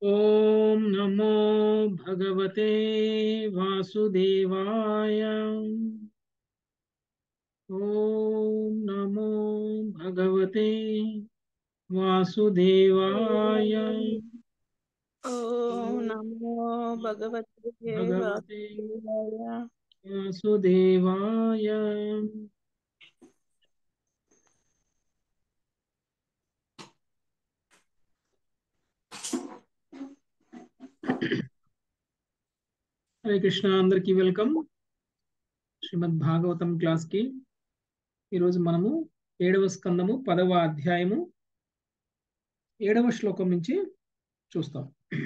ॐ नमो भगवते वासुदेवाय ॐ नमो भगवते वासुदेवाय ఓం నమో భగవతే भगवते వాసుదేవాయ वासुदेवाय హరే కృష్ణ అందరికీ వెల్కమ్ శ్రీమద్ భాగవతం క్లాస్ కి ఈరోజు మనము ఏడవ స్కందము పదవ అధ్యాయము ఏడవ శ్లోకం నుంచి చూస్తాం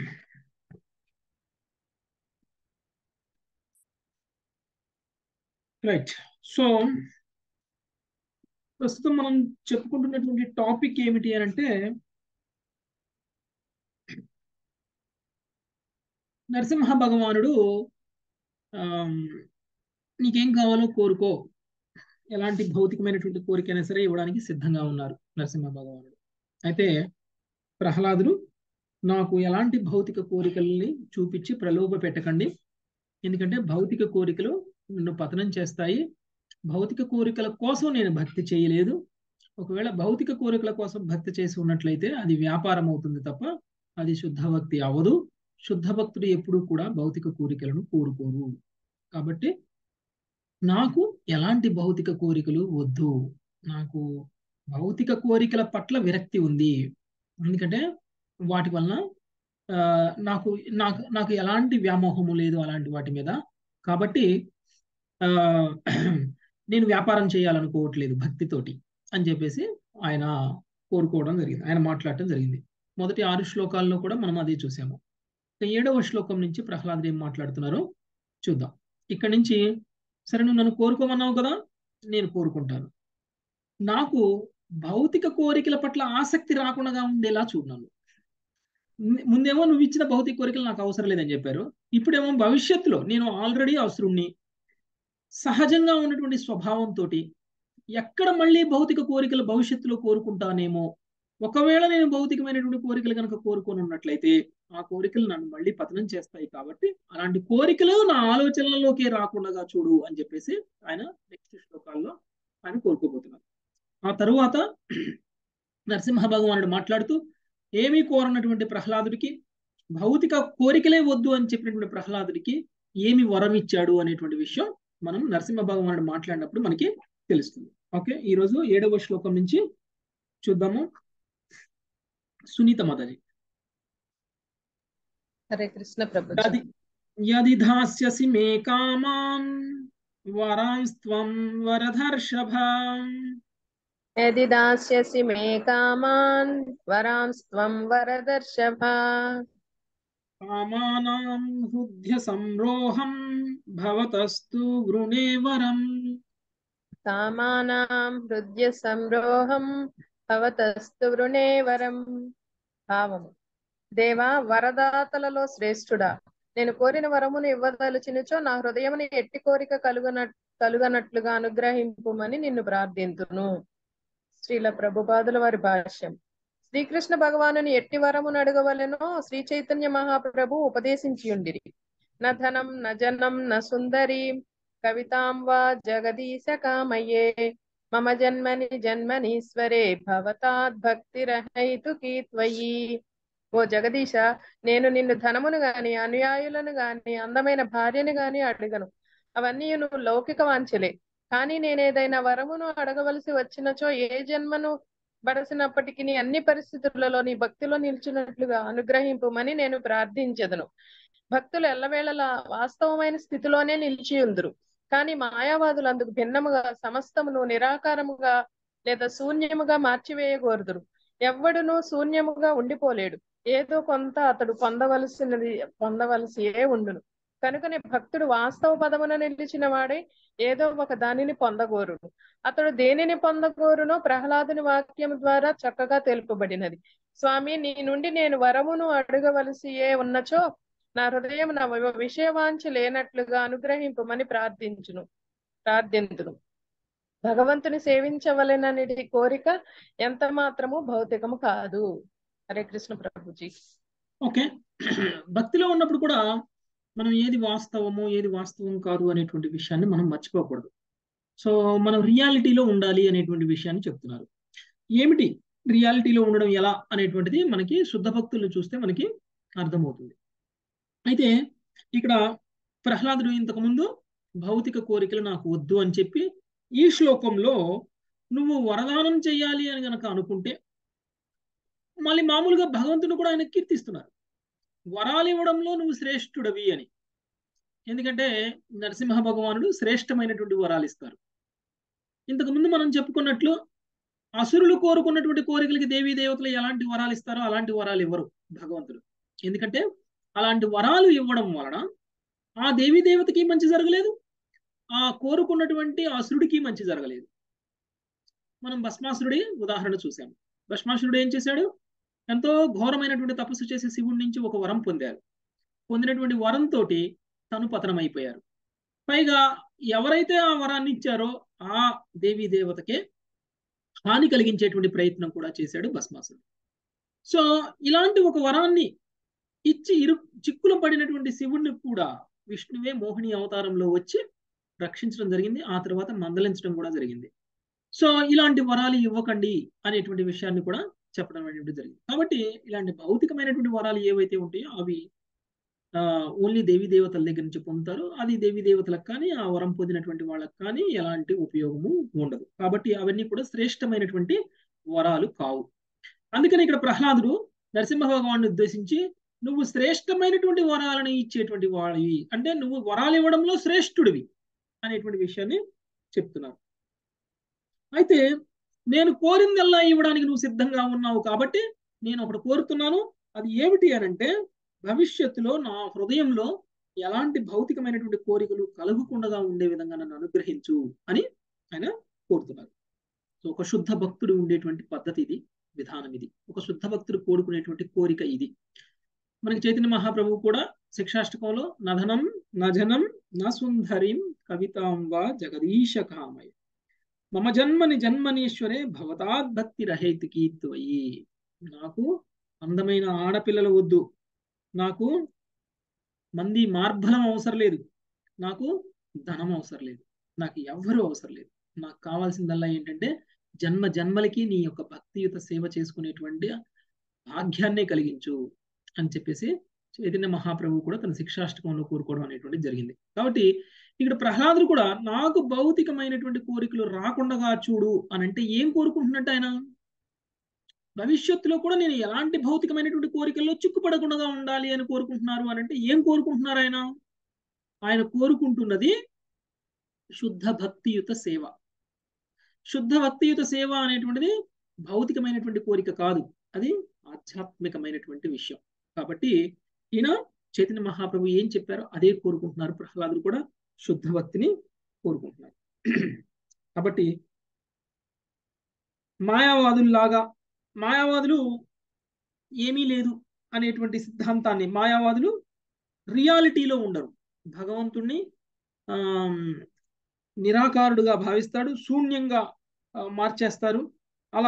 రైట్ సో ప్రస్తుతం మనం చెప్పుకుంటున్నటువంటి టాపిక్ ఏమిటి అని అంటే నరసింహ భగవానుడు ఆమ్, నీకేం కావాలో కోరుకో ఎలాంటి భౌతికమైనటువంటి కోరికైనా సరే ఇవ్వడానికి సిద్ధంగా ఉన్నారు నరసింహ భగవానుడు అయితే ప్రహ్లాదుడు నాకు ఎలాంటి భౌతిక కోరికల్ని చూపించి ప్రలోభ పెట్టకండి ఎందుకంటే భౌతిక కోరికలు నిన్ను పతనం చేస్తాయి భౌతిక కోరికల కోసం నేను భక్తి చేయలేదు ఒకవేళ భౌతిక కోరికల కోసం భక్తి చేసి ఉన్నట్లయితే అది వ్యాపారం అవుతుంది తప్ప అది శుద్ధ భక్తి అవ్వదు శుద్ధ భక్తుడు ఎప్పుడూ కూడా భౌతిక కోరికలను కోరుకోరు కాబట్టి నాకు ఎలాంటి భౌతిక కోరికలు వద్దు నాకు భౌతిక కోరికల పట్ల విరక్తి ఉంది ఎందుకంటే వాటి వలన ఆ, నాకు నాకు నాకు ఎలాంటి వ్యామోహము లేదు అలాంటి వాటి మీద కాబట్టి ఆ నేను వ్యాపారం చేయాలనుకోవట్లేదు భక్తితోటి అని చెప్పేసి ఆయన కోరుకోవడం జరిగింది ఆయన మాట్లాడటం జరిగింది మొదటి ఆరు శ్లోకాల్లో కూడా మనం అదే చూసాము ఇక ఏడవ శ్లోకం నుంచి ప్రహ్లాదుడు ఏం మాట్లాడుతున్నారో చూద్దాం ఇక్కడ నుంచి సరే నువ్వు నన్ను కోరుకోమన్నావు కదా నేను కోరుకుంటాను నాకు భౌతిక కోరికల పట్ల ఆసక్తి రాకుండా ఉండేలా చూడన్నాను ముందేమో నువ్వు ఇచ్చిన భౌతిక కోరికలు నాకు అవసరం లేదని చెప్పారు ఇప్పుడేమో భవిష్యత్తులో నేను ఆల్రెడీ అవసరుణ్ణి సహజంగా ఉన్నటువంటి స్వభావంతో ఎక్కడ మళ్ళీ భౌతిక కోరికలు భవిష్యత్తులో కోరుకుంటానేమో ఒకవేళ నేను భౌతికమైనటువంటి కోరికలు కనుక కోరుకొని ఉన్నట్లయితే ఆ కోరికలు నన్ను మళ్ళీ పతనం చేస్తాయి కాబట్టి అలాంటి కోరికలు నా ఆలోచనలలోకి రాకుండా చూడు అని చెప్పేసి ఆయన నెక్స్ట్ శ్లోకాల్లో ఆయన కోరుకోబోతున్నారు ఆ తరువాత నరసింహ భగవానుడు మాట్లాడుతూ ఏమీ కోరనటువంటి ప్రహ్లాదుడికి భౌతిక కోరికలే వద్దు అని చెప్పినటువంటి ప్రహ్లాదుడికి ఏమి వరం ఇచ్చాడు అనేటువంటి విషయం మనం నరసింహ భగవానుడు మాట్లాడినప్పుడు మనకి తెలుస్తుంది ఓకే ఈరోజు ఏడవ శ్లోకం నుంచి చూద్దాము సునీత మదరి హరే కృష్ణ ప్రభు యది యది ధాస్యసి మే కామాన్ వరాంస్త్వం వరధర్షభాం యది దాస్యసి మే కామాన్ వరాంస్త్వం వరదర్శభ కామానాం హృద్య సంరోహం భవతస్తు వృణే వరం కామానాం హృదయ సంరోహం భవతస్తు వృణే వరం భావము దేవా వరదాతలలో శ్రేష్ఠుడా నేను కోరిన వరమును ఇవ్వదలుచినచో నా హృదయముని ఎట్టి కోరిక కలుగన కలుగనట్లుగా అనుగ్రహింపుమని నిన్ను ప్రార్థింతును శ్రీల ప్రభుపాదుల వారి భాష్యం శ్రీకృష్ణ భగవానుని ఎట్టి వరమును అడగవలెనో శ్రీ చైతన్య మహాప్రభు ఉపదేశించి ఉండిరి న ధనం న జనం న సుందరి కవితాం వా జగదీశ కామయే మమ జన్మని జన్మనీశ్వరే భవతాద్ భక్తిరహైతుకీ త్వయి ఓ జగదీశ నేను నిన్ను ధనమును గాని అనుయాయులను గాని అందమైన భార్యను గాని అడగను అవన్నీ నువ్వు లౌకిక వాంఛలే కానీ నేనేదైనా వరమును అడగవలసి వచ్చినచో ఏ జన్మను బడసినప్పటికీ అన్ని పరిస్థితులలో నీ భక్తిలో నిలిచినట్లుగా అనుగ్రహింపుమని నేను ప్రార్థించదను భక్తులు ఎల్లవేళలా వాస్తవమైన స్థితిలోనే నిలిచి ఉందురు కానీ మాయావాదులు అందుకు భిన్నముగా సమస్తమును నిరాకారముగా లేదా శూన్యముగా మార్చివేయగోరుదురు ఎవ్వడును శూన్యముగా ఉండిపోలేడు ఏదో కొంత అతడు పొందవలసినది పొందవలసియే ఉండును కనుకనే భక్తుడు వాస్తవ పదమున నిలిచిన వాడే ఏదో ఒక దానిని పొందగోరును అతడు దేనిని పొందగోరునో ప్రహ్లాదుని వాక్యం ద్వారా చక్కగా తెలుపబడినది స్వామి నీ నుండి నేను వరమును అడగవలసి ఏ ఉన్నచో నా హృదయం నా వి- విషయవాంఛ లేనట్లుగా అనుగ్రహింపమని ప్రార్థించును ప్రార్థింతును భగవంతుని సేవించవలెనని కోరిక ఎంత మాత్రము భౌతికము కాదు హరే కృష్ణ ప్రభుజీ ఓకే భక్తిలో ఉన్నప్పుడు కూడా మనం ఏది వాస్తవము ఏది వాస్తవం కాదు అనేటువంటి విషయాన్ని మనం మర్చిపోకూడదు సో మనం రియాలిటీలో ఉండాలి అనేటువంటి విషయాన్ని చెప్తున్నారు ఏమిటి రియాలిటీలో ఉండడం ఎలా అనేటువంటిది మనకి శుద్ధ భక్తులను చూస్తే మనకి అర్థమవుతుంది అయితే ఇక్కడ ప్రహ్లాదుడు ఇంతకుముందు భౌతిక కోరికలు నాకు వద్దు అని చెప్పి ఈ శ్లోకంలో నువ్వు వరదానం చేయాలి అని గనక అనుకుంటే మళ్ళీ మామూలుగా భగవంతుడు కూడా ఆయన కీర్తిస్తున్నారు వరాలు ఇవ్వడంలో నువ్వు శ్రేష్ఠుడవి అని ఎందుకంటే నరసింహ భగవానుడు శ్రేష్టమైనటువంటి వరాలు ఇస్తారు ఇంతకుముందు మనం చెప్పుకున్నట్లు అసురులు కోరుకున్నటువంటి కోరికలకి దేవీ దేవతలు ఎలాంటి వరాలు ఇస్తారో అలాంటి వరాలు ఇవ్వరు భగవంతుడు ఎందుకంటే అలాంటి వరాలు ఇవ్వడం వలన ఆ దేవీ దేవతకి మంచి జరగలేదు ఆ కోరుకున్నటువంటి అసురుడికి మంచి జరగలేదు మనం భస్మాసురుడి ఉదాహరణ చూసాము భస్మాసురుడు ఏం చేశాడు ఎంతో ఘోరమైనటువంటి తపస్సు చేసి శివుడి నుంచి ఒక వరం పొందారు పొందినటువంటి వరంతో తను పతనమైపోయారు పైగా ఎవరైతే ఆ వరాన్ని ఇచ్చారో ఆ దేవీ దేవతకే హాని కలిగించేటువంటి ప్రయత్నం కూడా చేశాడు భస్మాసురుడు సో ఇలాంటి ఒక వరాన్ని ఇచ్చి ఇరు చిక్కులు పడినటువంటి శివుణ్ణి కూడా విష్ణువే మోహిని అవతారంలో వచ్చి రక్షించడం జరిగింది ఆ తర్వాత మందలించడం కూడా జరిగింది సో ఇలాంటి వరాలు ఇవ్వకండి అనేటువంటి విషయాన్ని కూడా చెప్పడం అనేటువంటి జరిగింది కాబట్టి ఇలాంటి భౌతికమైనటువంటి వరాలు ఏవైతే ఉంటాయో అవి ఓన్లీ దేవీ దేవతల దగ్గర నుంచి పొందుతారు అది దేవీ దేవతలకు కానీ ఆ వరం పొందినటువంటి వాళ్ళకి కానీ ఎలాంటి ఉపయోగము ఉండదు కాబట్టి అవన్నీ కూడా శ్రేష్టమైనటువంటి వరాలు కావు అందుకని ఇక్కడ ప్రహ్లాదుడు నరసింహ భగవాన్ని ఉద్దేశించి నువ్వు శ్రేష్టమైనటువంటి వరాలను ఇచ్చేటువంటి వాడివి అంటే నువ్వు వరాలు ఇవ్వడంలో శ్రేష్ఠుడివి అనేటువంటి విషయాన్ని చెప్తున్నారు అయితే నేను కోరిందల్లా ఇవ్వడానికి నువ్వు సిద్ధంగా ఉన్నావు కాబట్టి నేను ఒకటి కోరుతున్నాను అది ఏమిటి అనంటే భవిష్యత్తులో నా హృదయంలో ఎలాంటి భౌతికమైనటువంటి కోరికలు కలగకుండా ఉండే విధంగా నన్ను అనుగ్రహించు అని ఆయన కోరుతున్నారు సో ఒక శుద్ధ భక్తుడు ఉండేటువంటి పద్ధతి ఇది విధానం ఇది ఒక శుద్ధ భక్తుడు కోరుకునేటువంటి కోరిక ఇది మనకి చైతన్య మహాప్రభువు కూడా శిక్షాష్టకంలో నధనం నజనం న సుందరిం కవితాం వా జగదీశ కామయ మమ జన్మని జన్మనీశ్వరే భవతాద్భక్తి రహేతికి త్వయి నాకు అందమైన ఆడపిల్లలు వద్దు నాకు మంది మార్బలం అవసరం లేదు నాకు ధనం అవసరం లేదు నాకు ఎవ్వరూ అవసరం లేదు నాకు కావాల్సిందల్లా ఏంటంటే జన్మ జన్మలకి నీ యొక్క భక్తియుత సేవ చేసుకునేటువంటి భాగ్యాన్నే కలిగించు అని చెప్పేసి చైతన్య మహాప్రభువు కూడా తన శిక్షాష్టకంలో కోరుకోవడం అనేటువంటి జరిగింది కాబట్టి ఇక్కడ ప్రహ్లాదుడు కూడా నాకు భౌతికమైనటువంటి కోరికలు రాకుండా చూడు అని అంటే ఏం కోరుకుంటున్నట్టు ఆయన భవిష్యత్తులో కూడా నేను ఎలాంటి భౌతికమైనటువంటి కోరికల్లో చిక్కుపడకుండా ఉండాలి అని కోరుకుంటున్నారు అని అంటే ఏం కోరుకుంటున్నారు ఆయన ఆయన కోరుకుంటున్నది శుద్ధ భక్తియుత సేవ శుద్ధ భక్తియుత సేవ అనేటువంటిది భౌతికమైనటువంటి కోరిక కాదు అది ఆధ్యాత్మికమైనటువంటి విషయం కాబట్టి ఈయన చైతన్య మహాప్రభు ఏం చెప్పారో అదే కోరుకుంటున్నారు ప్రహ్లాదుడు కూడా శుద్ధ భక్తిని కోరుకుంటున్నారు కాబట్టి మాయావాదుల్లాగా మాయావాదులు ఏమీ లేదు అనేటువంటి సిద్ధాంతాన్ని మాయావాదులు రియాలిటీలో ఉండరు భగవంతుణ్ణి ఆ నిరాకారుడుగా భావిస్తాడు శూన్యంగా మార్చేస్తారు అలా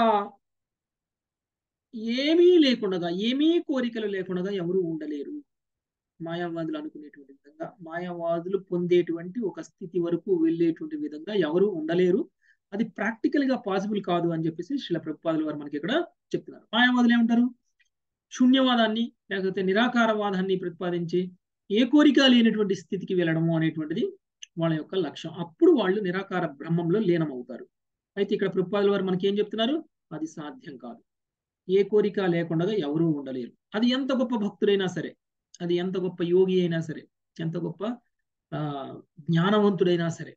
ఏమీ లేకుండా ఏమీ కోరికలు లేకుండా ఎవరు ఉండలేరు మాయావాదులు అనుకునేటువంటి విధంగా మాయావాదులు పొందేటువంటి ఒక స్థితి వరకు వెళ్ళేటువంటి విధంగా ఎవరు ఉండలేరు అది ప్రాక్టికల్ గా పాసిబుల్ కాదు అని చెప్పేసి శిల ప్రభుపాదుల వారు మనకి ఇక్కడ చెప్తున్నారు మాయావాదులు ఏమంటారు శూన్యవాదాన్ని లేకపోతే నిరాకారవాదాన్ని ప్రతిపాదించి ఏ కోరిక లేనటువంటి స్థితికి వెళ్ళడము అనేటువంటిది వాళ్ళ యొక్క లక్ష్యం అప్పుడు వాళ్ళు నిరాకార బ్రహ్మంలో లీనమవుతారు అయితే ఇక్కడ ప్రభుపాదుల వారు మనకి ఏం చెప్తున్నారు అది సాధ్యం కాదు ఏ కోరిక లేకుండా ఎవరూ ఉండలేరు అది ఎంత గొప్ప భక్తుడైనా సరే అది ఎంత గొప్ప యోగి అయినా సరే ఎంత గొప్ప ఆ జ్ఞానవంతుడైనా సరే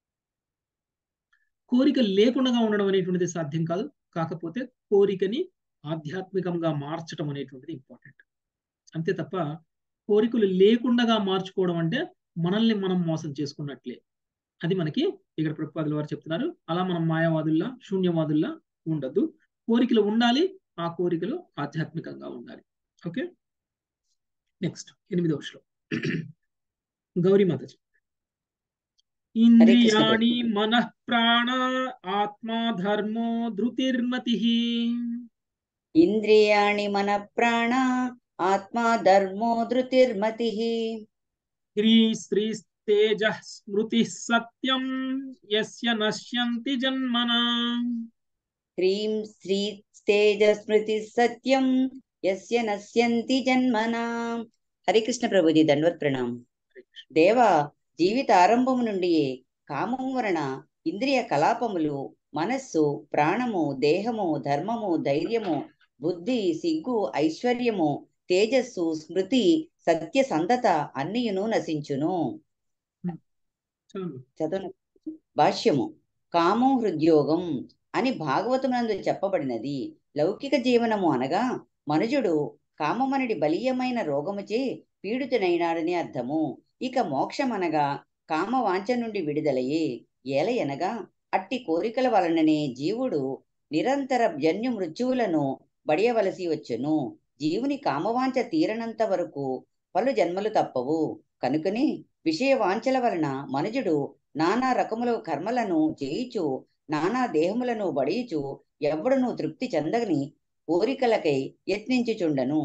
కోరిక లేకుండా ఉండడం అనేటువంటిది సాధ్యం కాదు కాకపోతే కోరికని ఆధ్యాత్మికంగా మార్చడం అనేటువంటిది ఇంపార్టెంట్ అంతే తప్ప కోరికలు లేకుండా మార్చుకోవడం అంటే మనల్ని మనం మోసం చేసుకున్నట్లే అది మనకి ఇక్కడ ప్రభుపాదుల వారు చెప్తున్నారు అలా మనం మాయావాదుల్లా శూన్యవాదుల్లా ఉండద్దు కోరికలు ఉండాలి ఆ కోరికలు ఆధ్యాత్మికంగా ఉండాలి ఓకే నెక్స్ట్ ఎనిమిదవ శ్లోకం గౌరీమాతజీ ఇంద్రియాణి మనః ప్రాణ ఆత్మా ధర్మో ధృతిర్మతి ఇంద్రియాణి మన ప్రాణ ఆత్మా ధర్మో ధృతిర్మతి హ్రీ శ్రీ తేజ స్మృతి సత్యం యస్య నశ్యంతి జన్మనా హ్రీం శ్రీ తేజ స్మృతి సత్యం యస్య నశ్యంతి జన్మనా హరికృష్ణ ప్రభుజీ దండవత్ ప్రణాం దేవ జీవిత ఆరంభము నుండియే కామం వలన ఇంద్రియ కలాపములు మనస్సు ప్రాణము దేహము ధర్మము ధైర్యము బుద్ధి సిగ్గు ఐశ్వర్యము తేజస్సు స్మృతి సత్య సంధత అన్నియును నశించును చదువు చదువు భాష్యము కామం హృద్యోగం అని భాగవతమునందు చెప్పబడినది లౌకిక జీవనము అనగా మనుజుడు కామమనడి బలీయమైన రోగముచే పీడితునైనాడని అర్థము ఇక మోక్షమనగా కామ వాంఛ నుండి విడుదలయే ఏలయనగా అట్టి కోరికల వలననే జీవుడు నిరంతర జన్యు మృత్యువులను బడియవలసి వచ్చును జీవుని కామవాంఛ తీరనంత వరకు పలు జన్మలు తప్పవు కనుకనే విషయ వాంఛల వలన మనుజుడు నానా రకముల కర్మలను చేయుచు నానా దేహములను బడియుచు ఎవ్వడును తృప్తి చెందగని కోరికలకై యత్నించుచుండను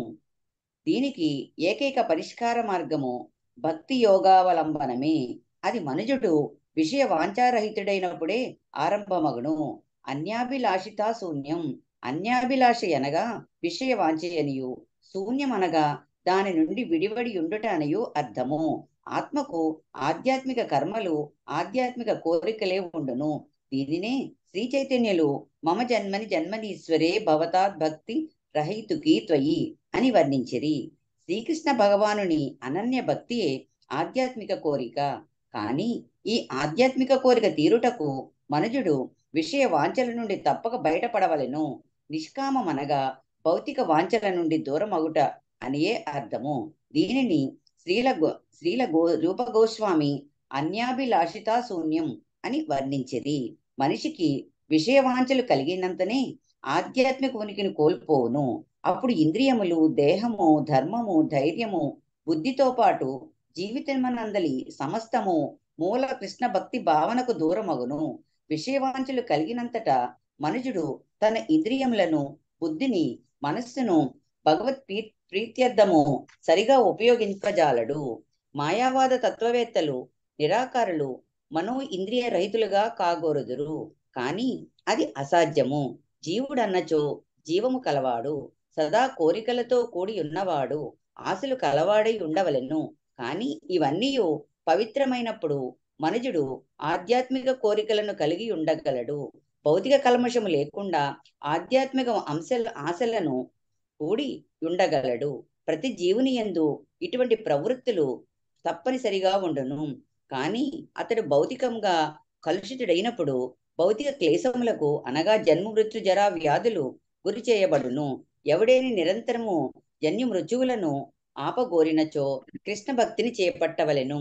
దీనికి ఏకైక పరిష్కార మార్గము భక్తి యోగావలంబనమే అది మనుజుడు విషయ వాంఛారహితుడైనప్పుడే ఆరంభమగును అన్యాభిలాషితా శూన్యం అన్యాభిలాష అనగా విషయ వాంఛయనియు శూన్యమనగా దాని నుండి విడివడి ఉండుట అనయు అర్థము ఆత్మకు ఆధ్యాత్మిక కర్మలు ఆధ్యాత్మిక కోరికలే ఉండును దీనినే శ్రీ చైతన్యులు మమ జన్మని జన్మనీశ్వరే భవతాత్ భక్తి రహితుకి త్వయి అని వర్ణించిరి శ్రీకృష్ణ భగవానుని అనన్య భక్తియే ఆధ్యాత్మిక కోరిక కాని ఈ ఆధ్యాత్మిక కోరిక తీరుటకు మనుజుడు విషయ వాంఛల నుండి తప్పక బయటపడవలెను నిష్కామమనగా భౌతిక వాంఛల నుండి దూరమగుట అనియే అర్థము దీనిని శ్రీల గో శ్రీల గో రూప గోస్వామి అన్యాభిలాషితా శూన్యం అని వర్ణించిరి మనిషికి విషయ వాంఛలు కలిగినంతనే ఆధ్యాత్మిక ఉనికిని కోల్పోవును అప్పుడు ఇంద్రియములు దేహము ధర్మము ధైర్యము బుద్ధితో పాటు జీవితమనందలి సమస్తము మూల కృష్ణ భక్తి భావనకు దూరమగును విషయవాంఛలు కలిగినంతట మనుజుడు తన ఇంద్రియములను బుద్ధిని మనస్సును భగవత్ ప్రీ ప్రీత్యర్థము సరిగా ఉపయోగింపజాలడు మాయావాద తత్వవేత్తలు నిరాకారులు మనో ఇంద్రియ రహితులుగా కాగోరుదురు కాని అది అసాధ్యము జీవుడన్నచో జీవము కలవాడు సదా కోరికలతో కూడి ఉన్నవాడు ఆశలు కలవాడై ఉండవలెను కాని ఇవన్నీ పవిత్రమైనప్పుడు మనుజుడు ఆధ్యాత్మిక కోరికలను కలిగి ఉండగలడు భౌతిక కల్మషము లేకుండా ఆధ్యాత్మిక అంశల ఆశలను కూడి ఉండగలడు ప్రతి జీవుని యందు ఇటువంటి ప్రవృత్తులు తప్పనిసరిగా ఉండును కానీ అతడు భౌతికంగా కలుషితుడైనప్పుడు భౌతిక క్లేశములకు అనగా జన్మ మృత్యు జరా వ్యాధులు గురి చేయబడును ఎవడేని నిరంతరము జన్యు మృత్యువులను ఆపగోరినచో కృష్ణ భక్తిని చేపట్టవలెను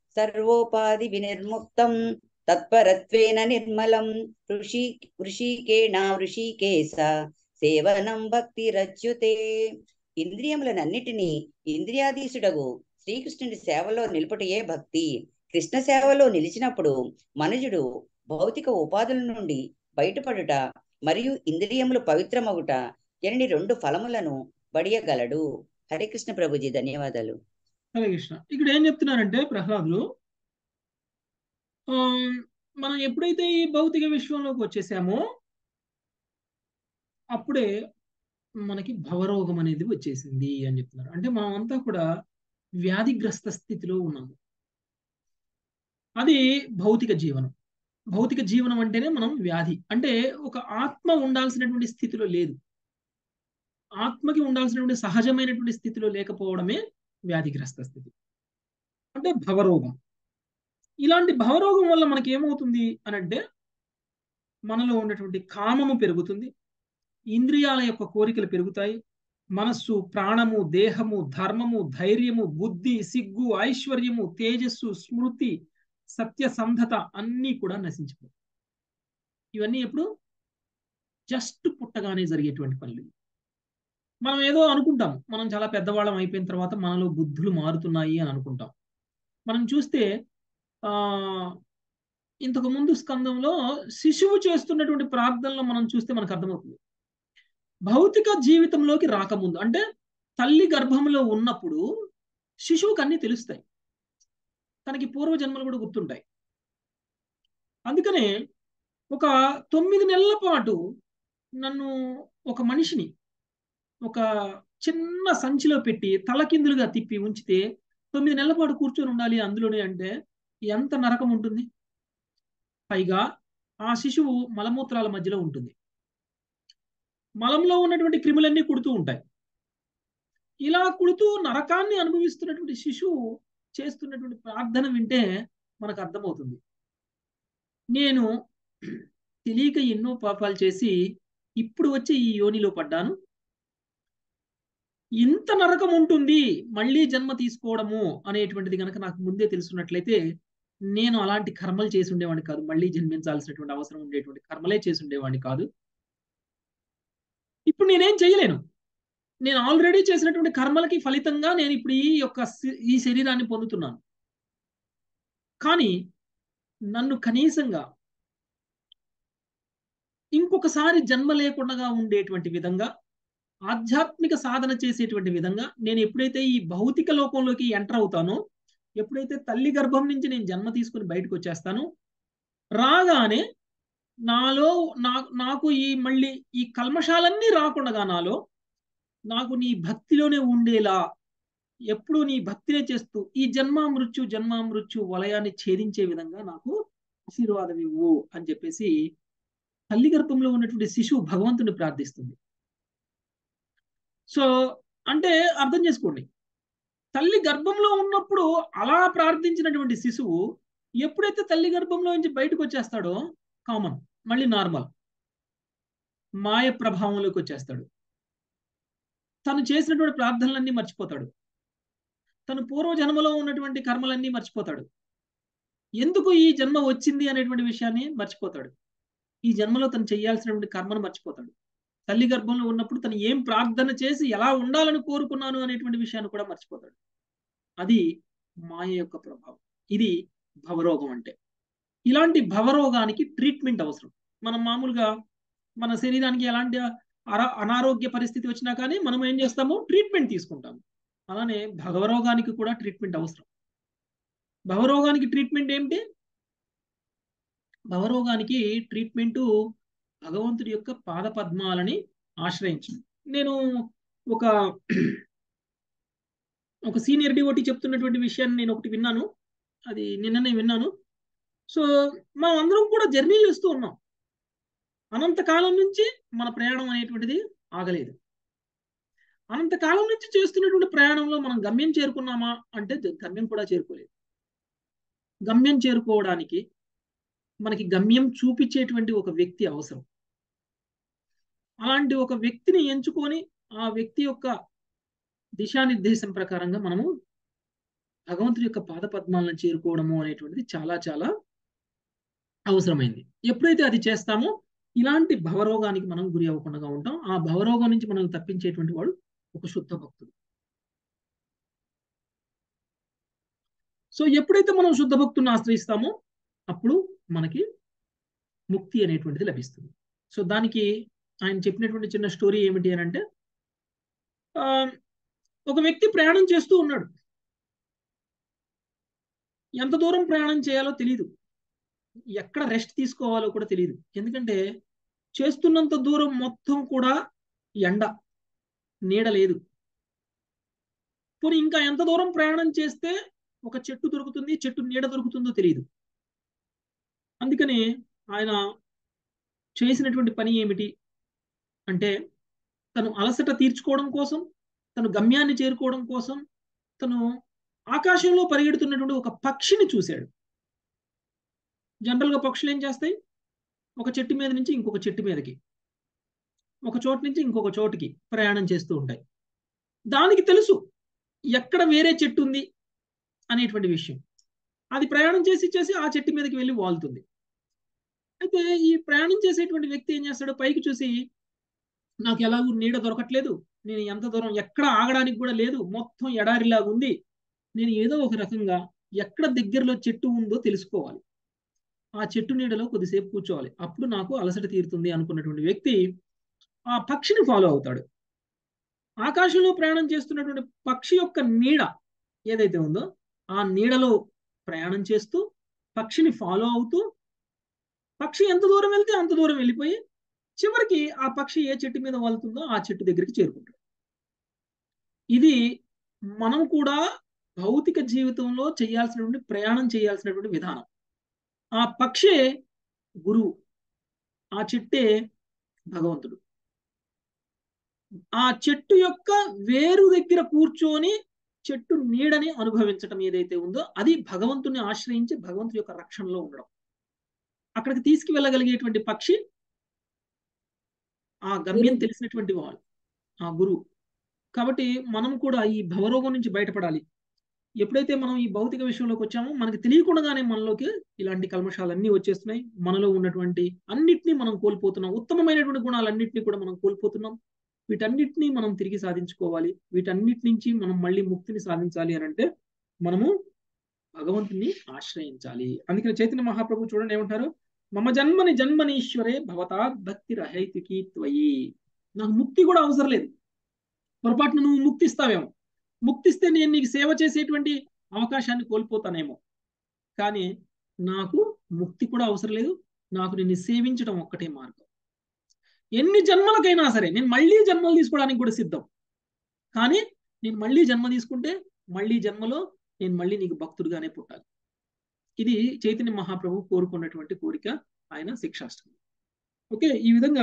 సర్వోపాధి వినిర్ముక్తం తత్పరత్వేన నిర్మలం ఋషి ఋషికేణ ఋషికేశ సేవనం భక్తి రచ్యుతే ఇంద్రియములనన్నిటినీ ఇంద్రియాధీశుడగు శ్రీకృష్ణుడి సేవలో నిలుపుటయే భక్తి కృష్ణ సేవలో నిలిచినప్పుడు మనుజుడు భౌతిక ఉపాధుల నుండి బయటపడుట మరియు ఇంద్రియములు పవిత్రమగుట ఎన్ని రెండు ఫలములను బడియగలడు హరికృష్ణ ప్రభుజీ ధన్యవాదాలు హరే కృష్ణ ఇక్కడ ఏం చెప్తున్నారంటే ప్రహ్లాదులు ఆ, మనం ఎప్పుడైతే ఈ భౌతిక విశ్వంలోకి వచ్చేసామో అప్పుడే మనకి భవరోగం అనేది వచ్చేసింది అని చెప్తున్నారు అంటే మనం అంతా కూడా వ్యాధిగ్రస్త స్థితిలో ఉన్నాము అది భౌతిక జీవనం భౌతిక జీవనం అంటేనే మనం వ్యాధి అంటే ఒక ఆత్మ ఉండాల్సినటువంటి స్థితిలో లేదు ఆత్మకి ఉండాల్సినటువంటి సహజమైనటువంటి స్థితిలో లేకపోవడమే వ్యాధిగ్రస్త స్థితి అంటే భవరోగం ఇలాంటి భవరోగం వల్ల మనకి ఏమవుతుంది అని అంటే మనలో ఉన్నటువంటి కామము పెరుగుతుంది ఇంద్రియాల యొక్క కోరికలు పెరుగుతాయి మనస్సు ప్రాణము దేహము ధర్మము ధైర్యము బుద్ధి సిగ్గు ఐశ్వర్యము తేజస్సు స్మృతి సత్యసంధత అన్నీ కూడా నశించిపోతాయి ఇవన్నీ ఎప్పుడు జస్ట్ పుట్టగానే జరిగేటువంటి పనులు మనం ఏదో అనుకుంటాం మనం చాలా పెద్దవాళ్ళం అయిపోయిన తర్వాత మనలో బుద్ధులు మారుతున్నాయి అని అనుకుంటాం మనం చూస్తే ఆ ఇంతకు ముందు స్కందంలో శిశువు చేస్తున్నటువంటి ప్రార్థనలో మనం చూస్తే మనకు అర్థమవుతుంది భౌతిక జీవితంలోకి రాకముందు అంటే తల్లి గర్భంలో ఉన్నప్పుడు శిశువుకి అన్నీ తెలుస్తాయి తనకి పూర్వజన్మలు కూడా గుర్తుంటాయి అందుకనే ఒక తొమ్మిది నెలల పాటు నన్ను ఒక మనిషిని ఒక చిన్న సంచిలో పెట్టి తలకిందులుగా తిప్పి ఉంచితే తొమ్మిది నెలల పాటు కూర్చొని ఉండాలి అందులోనే అంటే ఎంత నరకం ఉంటుంది పైగా ఆ శిశువు మలమూత్రాల మధ్యలో ఉంటుంది మలంలో ఉన్నటువంటి క్రిములన్నీ కుడుతూ ఉంటాయి ఇలా కుడుతూ నరకాన్ని అనుభవిస్తున్నటువంటి శిశువు చేస్తున్నటువంటి ప్రార్థన వింటే మనకు అర్థమవుతుంది నేను తెలియక ఎన్నో పాపాలు చేసి ఇప్పుడు వచ్చి ఈ యోనిలో పడ్డాను ఇంత నరకం ఉంటుంది మళ్ళీ జన్మ తీసుకోవడము అనేటువంటిది కనుక నాకు ముందే తెలుసున్నట్లయితే నేను అలాంటి కర్మలు చేసి ఉండేవాడిని కాదు మళ్ళీ జన్మించాల్సినటువంటి అవసరం ఉండేటువంటి కర్మలే చేసి ఉండేవాడిని కాదు ఇప్పుడు నేనేం చేయలేను నేను ఆల్రెడీ చేసినటువంటి కర్మలకి ఫలితంగా నేను ఇప్పుడు ఈ యొక్క ఈ శరీరాన్ని పొందుతున్నాను కానీ నన్ను కనీసంగా ఇంకొకసారి జన్మ లేకుండా ఉండేటువంటి విధంగా ఆధ్యాత్మిక సాధన చేసేటువంటి విధంగా నేను ఎప్పుడైతే ఈ భౌతిక లోకంలోకి ఎంటర్ అవుతానో ఎప్పుడైతే తల్లి గర్భం నుంచి నేను జన్మ తీసుకుని బయటకు వచ్చేస్తానో రాగానే నాలో నా నాకు ఈ మళ్ళీ ఈ కల్మషాలన్నీ రాకుండా నాలో నాకు నీ భక్తిలోనే ఉండేలా ఎప్పుడు నీ భక్తినే చేస్తూ ఈ జన్మ మృత్యు జన్మ మృత్యు వలయాన్ని ఛేదించే విధంగా నాకు ఆశీర్వాదం ఇవ్వు అని చెప్పేసి తల్లి గర్భంలో ఉన్నటువంటి శిశువు భగవంతుని ప్రార్థిస్తుంది సో అంటే అర్థం చేసుకోండి తల్లి గర్భంలో ఉన్నప్పుడు అలా ప్రార్థించినటువంటి శిశువు ఎప్పుడైతే తల్లి గర్భంలో నుంచి బయటకు వచ్చేస్తాడో కామన్ మళ్ళీ నార్మల్ మాయ ప్రభావంలోకి వచ్చేస్తాడు తను చేసినటువంటి ప్రార్థనలన్నీ మర్చిపోతాడు తను పూర్వ జన్మలో ఉన్నటువంటి కర్మలన్నీ మర్చిపోతాడు ఎందుకు ఈ జన్మ వచ్చింది అనేటువంటి విషయాన్ని మర్చిపోతాడు ఈ జన్మలో తను చేయాల్సినటువంటి కర్మను మర్చిపోతాడు తల్లి గర్భంలో ఉన్నప్పుడు తను ఏం ప్రార్థన చేసి ఎలా ఉండాలని కోరుకున్నాను అనేటువంటి విషయాన్ని కూడా మర్చిపోతాడు అది మాయ యొక్క ప్రభావం ఇది భవరోగం అంటే ఇలాంటి భవరోగానికి ట్రీట్మెంట్ అవసరం మనం మామూలుగా మన శరీరానికి ఎలాంటి అనారోగ్య పరిస్థితి వచ్చినా కానీ మనం ఏం చేస్తాము ట్రీట్మెంట్ తీసుకుంటాము అలానే భగవరోగానికి కూడా ట్రీట్మెంట్ అవసరం భవరోగానికి ట్రీట్మెంట్ ఏమిటి భవరోగానికి ట్రీట్మెంటు భగవంతుడి యొక్క పాద పద్మాలని ఆశ్రయించడం నేను ఒక ఒక సీనియర్ డివోటి చెప్తున్నటువంటి విషయాన్ని నేను ఒకటి విన్నాను అది నిన్ననే విన్నాను సో మనం అందరం కూడా జర్నీ చేస్తూ ఉన్నాం అనంతకాలం నుంచి మన ప్రయాణం అనేటువంటిది ఆగలేదు అనంతకాలం నుంచి చేస్తున్నటువంటి ప్రయాణంలో మనం గమ్యం చేరుకున్నామా అంటే గమ్యం కూడా చేరుకోలేదు గమ్యం చేరుకోవడానికి మనకి గమ్యం చూపించేటువంటి ఒక వ్యక్తి అవసరం అలాంటి ఒక వ్యక్తిని ఎంచుకొని ఆ వ్యక్తి యొక్క దిశానిర్దేశం ప్రకారంగా మనము భగవంతుడి యొక్క పాద పద్మాలను చేరుకోవడము అనేటువంటిది చాలా చాలా అవసరమైంది ఎప్పుడైతే అది చేస్తామో ఇలాంటి భవరోగానికి మనం గురి అవ్వకుండా ఉంటాం ఆ భవరోగం నుంచి మనం తప్పించేటువంటి వాడు ఒక శుద్ధ భక్తుడు సో ఎప్పుడైతే మనం శుద్ధ భక్తుని ఆశ్రయిస్తామో అప్పుడు మనకి ముక్తి అనేటువంటిది లభిస్తుంది సో దానికి ఆయన చెప్పినటువంటి చిన్న స్టోరీ ఏమిటి అని అంటే ఒక వ్యక్తి ప్రయాణం చేస్తూ ఉన్నాడు ఎంత దూరం ప్రయాణం చేయాలో తెలియదు ఎక్కడ రెస్ట్ తీసుకోవాలో కూడా తెలియదు ఎందుకంటే చేస్తున్నంత దూరం మొత్తం కూడా ఎండ నీడ లేదు పోనీ ఇంకా ఎంత దూరం ప్రయాణం చేస్తే ఒక చెట్టు దొరుకుతుంది చెట్టు నీడ దొరుకుతుందో తెలియదు అందుకని ఆయన చేసినటువంటి పని ఏమిటి అంటే తను అలసట తీర్చుకోవడం కోసం తను గమ్యాన్ని చేరుకోవడం కోసం తను ఆకాశంలో పరిగెడుతున్నటువంటి ఒక పక్షిని చూశాడు జనరల్గా పక్షులు ఏం చేస్తాయి ఒక చెట్టు మీద నుంచి ఇంకొక చెట్టు మీదకి ఒక చోటు నుంచి ఇంకొక చోటుకి ప్రయాణం చేస్తూ ఉంటాయి దానికి తెలుసు ఎక్కడ వేరే చెట్టు ఉంది అనేటువంటి విషయం అది ప్రయాణం చేసి చేసి ఆ చెట్టు మీదకి వెళ్ళి వాలుతుంది అయితే ఈ ప్రయాణం చేసేటువంటి వ్యక్తి ఏం చేస్తాడు పైకి చూసి నాకు ఎలాగూ నీడ దొరకట్లేదు నేను ఎంత దూరం ఎక్కడ ఆగడానికి కూడా లేదు మొత్తం ఎడారిలాగా ఉంది నేను ఏదో ఒక రకంగా ఎక్కడ దగ్గరలో చెట్టు ఉందో తెలుసుకోవాలి ఆ చెట్టు నీడలో కొద్దిసేపు కూర్చోవాలి అప్పుడు నాకు అలసట తీరుతుంది అనుకున్నటువంటి వ్యక్తి ఆ పక్షిని ఫాలో అవుతాడు ఆకాశంలో ప్రయాణం చేస్తున్నటువంటి పక్షి యొక్క నీడ ఏదైతే ఉందో ఆ నీడలో ప్రయాణం చేస్తూ పక్షిని ఫాలో అవుతూ పక్షి ఎంత దూరం వెళ్తే అంత దూరం వెళ్ళిపోయి చివరికి ఆ పక్షి ఏ చెట్టు మీద వాలుతుందో ఆ చెట్టు దగ్గరికి చేరుకుంటాడు ఇది మనం కూడా భౌతిక జీవితంలో చేయాల్సినటువంటి ప్రయాణం చేయాల్సినటువంటి విధానం ఆ పక్షే గురువు ఆ చెట్టే భగవంతుడు ఆ చెట్టు యొక్క వేరు దగ్గర కూర్చొని చెట్టు నీడని అనుభవించటం ఏదైతే ఉందో అది భగవంతుని ఆశ్రయించి భగవంతుడి యొక్క రక్షణలో ఉండడం అక్కడికి తీసుకువెళ్ళగలిగేటువంటి పక్షి ఆ గమ్యం తెలిసినటువంటి వాళ్ళు ఆ గురువు కాబట్టి మనం కూడా ఈ భవరోగం నుంచి బయటపడాలి ఎప్పుడైతే మనం ఈ భౌతిక విషయంలోకి వచ్చామో మనకి తెలియకుండానే మనలోకి ఇలాంటి కల్మషాలన్నీ వచ్చేస్తున్నాయి మనలో ఉన్నటువంటి అన్నిటినీ మనం కోల్పోతున్నాం ఉత్తమమైనటువంటి గుణాలన్నింటినీ కూడా మనం కోల్పోతున్నాం వీటన్నిటినీ మనం తిరిగి సాధించుకోవాలి వీటన్నిటి నుంచి మనం మళ్ళీ ముక్తిని సాధించాలి అని అంటే మనము భగవంతుని ఆశ్రయించాలి అందుకని చైతన్య మహాప్రభు చూడండి ఏమంటారు మమ జన్మని జన్మనీశ్వరే భవతా భక్తి రహైతికి త్వయి నాకు ముక్తి కూడా అవసరం లేదు పొరపాటున నువ్వు ముక్తిస్తావేమో ముక్తిస్తే నేను నీకు సేవ చేసేటువంటి అవకాశాన్ని కోల్పోతానేమో కానీ నాకు ముక్తి కూడా అవసరం లేదు నాకు నిన్ను సేవించడం ఒక్కటే మార్గం ఎన్ని జన్మలకైనా సరే నేను మళ్ళీ జన్మలు తీసుకోవడానికి కూడా సిద్ధం కానీ నేను మళ్ళీ జన్మ తీసుకుంటే మళ్ళీ జన్మలో నేను మళ్ళీ నీకు భక్తుడిగానే పుట్టాలి ఇది చైతన్య మహాప్రభు కోరుకున్నటువంటి కోరిక ఆయన శిక్షాష్టమి ఓకే ఈ విధంగా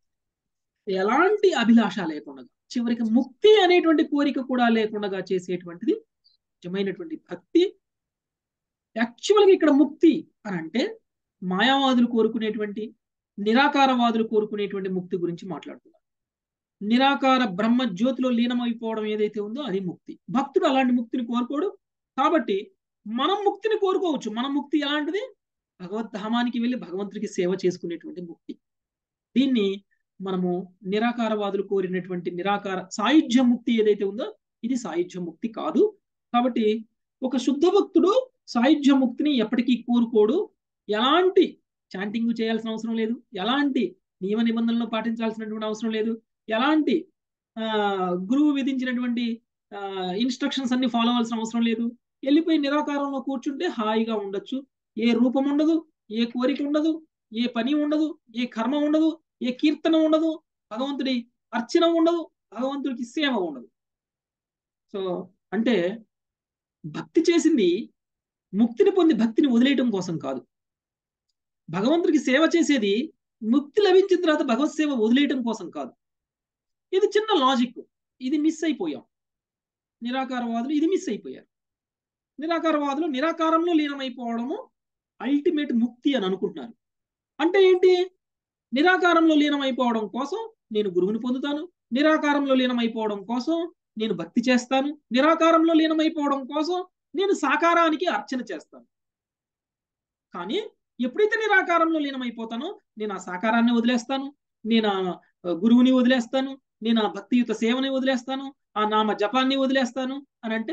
ఎలాంటి అభిలాష లేకుండా చివరికి ముక్తి అనేటువంటి కోరిక కూడా లేకుండా చేసేటువంటిది నిజమైనటువంటి భక్తి యాక్చువల్గా ఇక్కడ ముక్తి అని అంటే మాయావాదులు కోరుకునేటువంటి నిరాకారవాదులు కోరుకునేటువంటి ముక్తి గురించి మాట్లాడుతున్నారు నిరాకార బ్రహ్మ జ్యోతిలో లీనమైపోవడం ఏదైతే ఉందో అది ముక్తి భక్తుడు అలాంటి ముక్తిని కోరుకోడు కాబట్టి మనం ముక్తిని కోరుకోవచ్చు మన ముక్తి ఎలాంటిది భగవద్ధామానికి వెళ్ళి భగవంతుడికి సేవ చేసుకునేటువంటి ముక్తి దీన్ని మనము నిరాకారవాదులు కోరినటువంటి నిరాకార సాయుధ్య ముక్తి ఏదైతే ఉందో ఇది సాయుధ్య ముక్తి కాదు కాబట్టి ఒక శుద్ధ భక్తుడు సాయుధ్య ముక్తిని ఎప్పటికీ కోరుకోడు ఎలాంటి చాంటింగ్ చేయాల్సిన అవసరం లేదు ఎలాంటి నియమ నిబంధనలు పాటించాల్సినటువంటి అవసరం లేదు ఎలాంటి గురువు విధించినటువంటి ఇన్స్ట్రక్షన్స్ అన్ని ఫాలో అవ్వాల్సిన అవసరం లేదు వెళ్ళిపోయి నిరాకారంలో కూర్చుంటే హాయిగా ఉండొచ్చు ఏ రూపం ఉండదు ఏ కోరిక ఉండదు ఏ పని ఉండదు ఏ కర్మ ఉండదు ఏ కీర్తన ఉండదు భగవంతుడి అర్చన ఉండదు భగవంతుడికి సేవ ఉండదు సో అంటే భక్తి చేసింది ముక్తిని పొంది భక్తిని వదిలేయటం కోసం కాదు భగవంతుడికి సేవ చేసేది ముక్తి లభించిన తర్వాత భగవత్ సేవ వదిలేయటం కోసం కాదు ఇది చిన్న లాజిక్ ఇది మిస్ అయిపోయాం నిరాకారవాదులు ఇది మిస్ అయిపోయారు నిరాకారవాదులు నిరాకారంలో లీనమైపోవడము అల్టిమేట్ ముక్తి అని అనుకుంటున్నారు అంటే ఏంటి నిరాకారంలో లీనమైపోవడం కోసం నేను గురువుని పొందుతాను నిరాకారంలో లీనమైపోవడం కోసం నేను భక్తి చేస్తాను నిరాకారంలో లీనమైపోవడం కోసం నేను సాకారానికి అర్చన చేస్తాను కానీ ఎప్పుడైతే నిరాకారంలో లీనమైపోతానో నేను ఆ సాకారాన్ని వదిలేస్తాను నేను ఆ గురువుని వదిలేస్తాను నేను ఆ భక్తియుత సేవని వదిలేస్తాను ఆ నామ జపాన్ని వదిలేస్తాను అని అంటే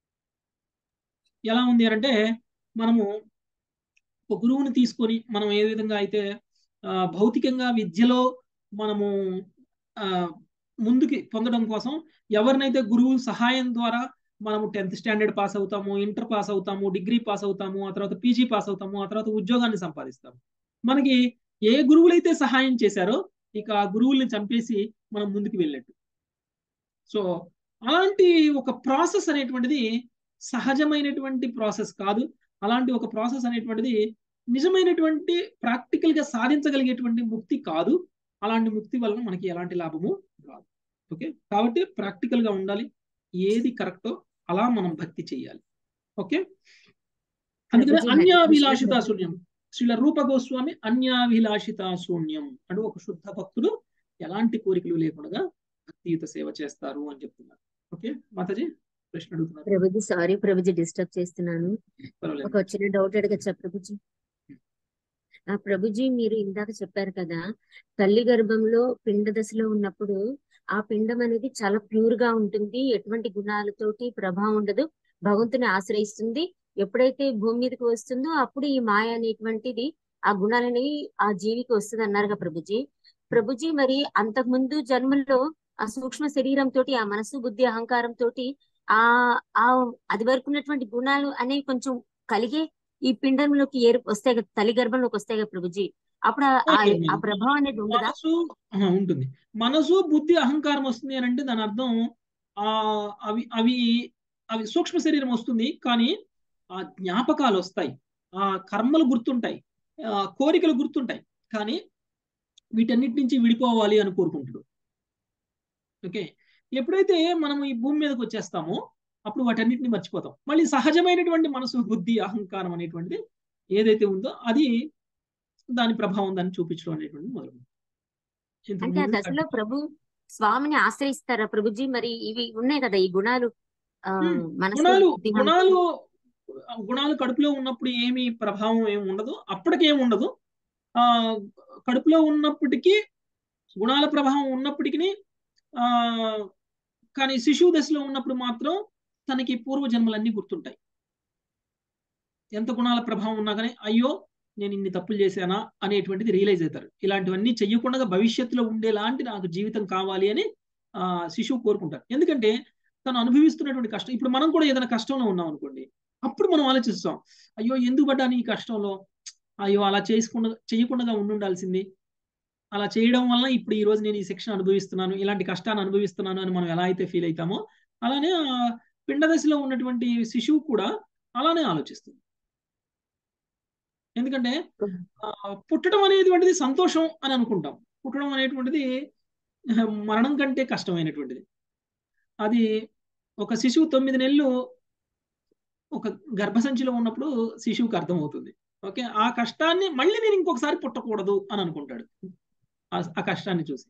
ఎలా ఉంది అంటే మనము ఒక గురువుని తీసుకొని మనం ఏ విధంగా అయితే భౌతికంగా విద్యలో మనము ముందుకి పొందడం కోసం ఎవరినైతే గురువు సహాయం ద్వారా మనము టెన్త్ స్టాండర్డ్ పాస్ అవుతాము ఇంటర్ పాస్ అవుతాము డిగ్రీ పాస్ అవుతాము ఆ తర్వాత పీజీ పాస్ అవుతాము ఆ తర్వాత ఉద్యోగాన్ని సంపాదిస్తాము మనకి ఏ గురువులైతే సహాయం చేశారో ఇక ఆ గురువుల్ని చంపేసి మనం ముందుకు వెళ్ళినట్టు సో అలాంటి ఒక ప్రాసెస్ అనేటువంటిది సహజమైనటువంటి ప్రాసెస్ కాదు అలాంటి ఒక ప్రాసెస్ అనేటువంటిది నిజమైనటువంటి ప్రాక్టికల్ గా సాధించగలిగేటువంటి ముక్తి కాదు అలాంటి ముక్తి వలన మనకి ఎలాంటి లాభము రాదు ఓకే కాబట్టి ప్రాక్టికల్ గా ఉండాలి ఏది కరెక్టో అలా మనం భక్తి చేయాలి ఓకే అందుకని అన్యాభిలాషిత శూన్యం శ్రీల రూప గోస్వామి అన్యాభిలాషిత శూన్యం అంటే ఒక శుద్ధ భక్తుడు ఎలాంటి కోరికలు లేకుండా భక్తియుత సేవ చేస్తారు అని చెప్తున్నారు ఓకే మాతాజీ ప్రశ్న అడుగుతున్నారు ప్రభుజీ సారీ ప్రభుజీ డిస్టర్బ్ చేస్తున్నాను ఒక వచ్చిన డౌట్ అడగచ్చా ప్రభుజీ ఆ ప్రభుజీ మీరు ఇందాక చెప్పారు కదా తల్లి గర్భంలో పిండ దశలో ఉన్నప్పుడు ఆ పిండం అనేది చాలా ప్యూర్ గా ఉంటుంది ఎటువంటి గుణాలతోటి ప్రభావం ఉండదు భగవంతుని ఆశ్రయిస్తుంది ఎప్పుడైతే భూమి మీదకి వస్తుందో అప్పుడు ఈ మాయ అనేటువంటిది ఆ గుణాలనేవి ఆ జీవికి వస్తుంది అన్నారుగా ప్రభుజీ ప్రభుజీ మరి అంతకుముందు జన్మలో ఆ సూక్ష్మ శరీరం తోటి ఆ మనసు బుద్ధి అహంకారం తోటి ఆ ఆ అది వరకు ఉన్నటువంటి గుణాలు అనేవి కొంచెం కలిగే ఈ పిండంలోకి ఏరు వస్తాయి కదా తల్లి గర్భంలోకి వస్తాయి కదా ప్రభుజీ అప్పుడు ఆ- ఆ ఓకే. ఆ ప్రభావం అనేది ఉండదా మనసు ఆహా, ఉంటుంది మనసు బుద్ధి అహంకారం వస్తుంది అని అంటే దాని అర్థం ఆ అవి అవి అవి సూక్ష్మ శరీరం వస్తుంది కానీ ఆ జ్ఞాపకాలు వస్తాయి ఆ కర్మలు గుర్తుంటాయి ఆ కోరికలు గుర్తుంటాయి కానీ వీటన్నిటి నుంచి విడిపోవాలి అని కోరుకుంటాడు ఓకే ఎప్పుడైతే మనం ఈ భూమి మీదకి వచ్చేస్తామో అప్పుడు వాటన్నిటిని మర్చిపోతాం మళ్ళీ సహజమైనటువంటి మనసు బుద్ధి అహంకారం అనేటువంటిది ఏదైతే ఉందో అది దాని ప్రభావం దాన్ని చూపించడం అనేటువంటిది మొదలు ఇంతకు అంటే ఆ ముందు దశలో ప్రభు స్వామిని ఆశ్రయిస్తారా ప్రభుజీ మరి ఇవి ఉన్నాయి కదా ఈ గుణాలు ఆ హ్మ్. మనసు గుణాలు బుద్ధి మనసు గుణాలు గుణాలు కడుపులో ఉన్నప్పుడు ఏమి ప్రభావం ఏమి ఉండదు అప్పటికేమి ఉండదు ఆ కడుపులో ఉన్నప్పటికీ గుణాల ప్రభావం ఉన్నప్పటికీ ఆ కానీ శిశువు దశలో ఉన్నప్పుడు మాత్రం తనకి పూర్వజన్మలన్నీ గుర్తుంటాయి ఎంత గుణాల ప్రభావం ఉన్నా కానీ అయ్యో నేను ఇన్ని తప్పులు చేశానా అనేటువంటిది రియలైజ్ అవుతారు ఇలాంటివన్నీ చెయ్యకుండా భవిష్యత్తులో ఉండేలాంటి నాకు జీవితం కావాలి అని ఆ శిశువు కోరుకుంటారు ఎందుకంటే తను అనుభవిస్తున్నటువంటి కష్టం ఇప్పుడు మనం కూడా ఏదైనా కష్టంలో ఉన్నాం అనుకోండి అప్పుడు మనం ఆలోచిస్తాం అయ్యో ఎందుకు పడ్డాను ఈ కష్టంలో అయ్యో అలా చేసుకుండా చేయకుండా ఉండాల్సింది అలా చేయడం వల్ల ఇప్పుడు ఈ రోజు నేను ఈ శిక్షణ అనుభవిస్తున్నాను ఇలాంటి కష్టాన్ని అనుభవిస్తున్నాను అని మనం ఎలా అయితే ఫీల్ అవుతామో అలానే ఆ పిండ దశలో ఉన్నటువంటి శిశువు కూడా అలానే ఆలోచిస్తుంది ఎందుకంటే ఆ, పుట్టడం అనేటువంటిది సంతోషం అని అనుకుంటాం పుట్టడం అనేటువంటిది ఆ, మరణం కంటే కష్టమైనటువంటిది అది ఒక శిశువు తొమ్మిది నెలలు ఒక గర్భసంచిలో ఉన్నప్పుడు శిశువుకి అర్థమవుతుంది ఓకే ఆ కష్టాన్ని మళ్ళీ నేను ఇంకొకసారి పుట్టకూడదు అని అనుకుంటాడు ఆ- ఆ కష్టాన్ని చూసి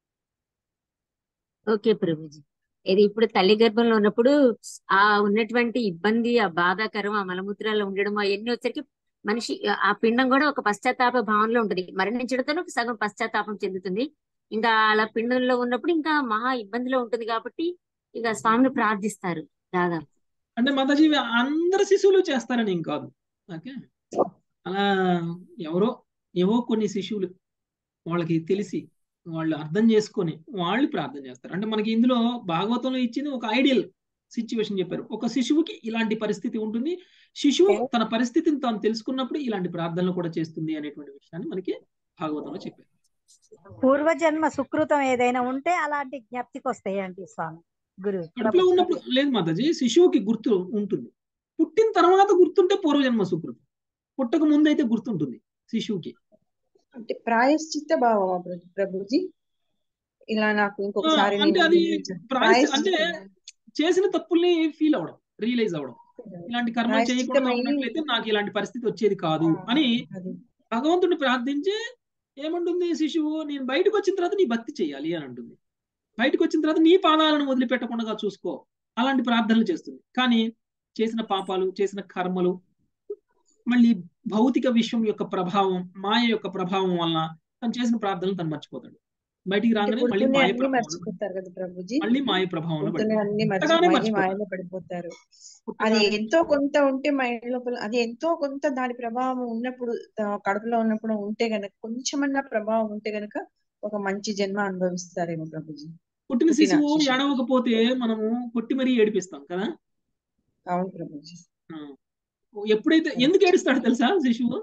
ఓకే ప్రభుజీ ఇది ఇప్పుడు తల్లి గర్భంలో ఉన్నప్పుడు ఆ ఉన్నటువంటి ఇబ్బంది ఆ బాధాకరం ఆ మలమూత్రాల్లో ఉండడం అవన్నీ వచ్చరికి మనిషి ఆ పిండం కూడా ఒక పశ్చాత్తాప భావనలో ఉంటుంది మరణించడంతో ఒక సగం పశ్చాత్తాపం చెందుతుంది ఇంకా అలా పిండంలో ఉన్నప్పుడు ఇంకా మహా ఇబ్బందిలో ఉంటుంది కాబట్టి ఇక స్వామిని ప్రార్థిస్తారు దాదాపు అంటే మాతాజీ అందరు శిశువులు చేస్తారని ఏం కాదు ఓకే అలా ఎవరో ఏవో కొన్ని శిశువులు వాళ్ళకి తెలిసి వాళ్ళు అర్థం చేసుకొని వాళ్ళు ప్రార్థన చేస్తారు అంటే మనకి ఇందులో భాగవతంలో ఇచ్చింది ఒక ఐడియల్ సిచ్యువేషన్ చెప్పారు ఒక శిశువుకి ఇలాంటి పరిస్థితి ఉంటుంది శిశువు తన పరిస్థితిని తాను తెలుసుకున్నప్పుడు ఇలాంటి ప్రార్థనలు కూడా చేస్తుంది అనేటువంటి విషయాన్ని మనకి భాగవతంలో చెప్పారు పూర్వజన్మ సుకృతం ఏదైనా ఉంటే అలాంటి జ్ఞప్తికి వస్తాయండి స్వామి గురు కడుపులో ఉన్నప్పుడు లేదు మాతాజీ శిశువుకి గుర్తు ఉంటుంది పుట్టిన తర్వాత గుర్తుంటే పూర్వజన్మ సుకృతం పుట్టక ముందు అయితే గుర్తుంటుంది శిశువుకి అంటే ప్రాయశ్చిత్త భావమా ప్రభు- ప్రభుజీ ఇలా నాకు ఇంకొకసారి అంటే నేను అది నిందించ- ప్రాయశ్చి- అంటే ప్రాయశ్చిత్తం. చేసిన తప్పుల్ని ఫీల్ అవడం రియలైజ్ అవడం ఇలాంటి కర్మలు చేయకుండా ప్రాయశ్చిత్తమై- ఉన్నట్లయితే నాకు ఇలాంటి పరిస్థితి వచ్చేది కాదు ఆ, అని అది భగవంతుడిని ప్రార్థించి ఏమంటుంది శిశువు నేను బయటకు వచ్చిన తర్వాత నీ భక్తి చేయాలి అని అంటుంది బయటకు వచ్చిన తర్వాత నీ పాదాలను వదిలిపెట్టకుండా చూసుకో అలాంటి ప్రార్థనలు చేస్తుంది కానీ చేసిన పాపాలు చేసిన కర్మలు మళ్ళీ భౌతిక విశ్వం యొక్క ప్రభావం మాయ యొక్క ప్రభావం వలన తను చేసిన ప్రార్థనలు తను మర్చిపోతాడు బయటికి అంటే రాగానే మళ్ళీ పుడుతూనే మాయ అన్ని ప్రభావం మర్చిపోతారు కదా ప్రభుజీ మళ్ళీ మాయ ప్రభావంలో పుడుతూనే పడిపోతాడు అన్ని పుట్టగానే మర్చిపోయి మర్చిపోతాడు మాయలో పడిపోతారు అది పుట్టగానే ఎంతో కొంత ఉంటే మైండ్ లోపల అది ఎంతో కొంత దాని ప్రభావం ఉన్నప్పుడు ఆ, కడుపులో ఉన్నప్పుడు ఉంటే గనక కొంచెమన్నా ప్రభావం ఉంటే గనక ఒక మంచి జన్మ అనుభవిస్తారేమో ప్రభుజీ పుట్టిన పుట్టిన శిశువు శిశువు. ఏడవకపోతే మనము కొట్టి మరీ ఏడిపిస్తాం కదా అవును ప్రభుజీ ఆ. ఎప్పుడైతే ఎందుకు ఏడుస్తాడు తెలుసా శిశువు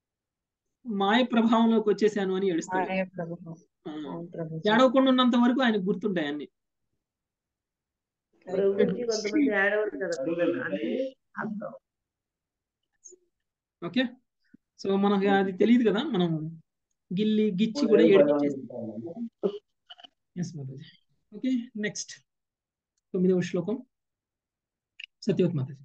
మాయ ప్రభావంలోకి వచ్చేసాను అని ఏడుస్తాడు మాయ ప్రభావం ఆ. అవును ప్రభుజీ ఏడవకుండా ఉన్నంత వరకు ఆయనకు గుర్తుంటాయి అన్ని ప్రభుజీ కొంతమంది ఏడవరు కదా అంటే అర్థం ఓకే సో మనకి అది తెలియదు కదా మనం గిల్లి గిచ్చి కూడా ఏడిపించేస్తాం ఎస్ మాతాజీ ఓకే నెక్స్ట్ తొమ్మిదవ శ్లోకం సత్యవత్ మాతాజీ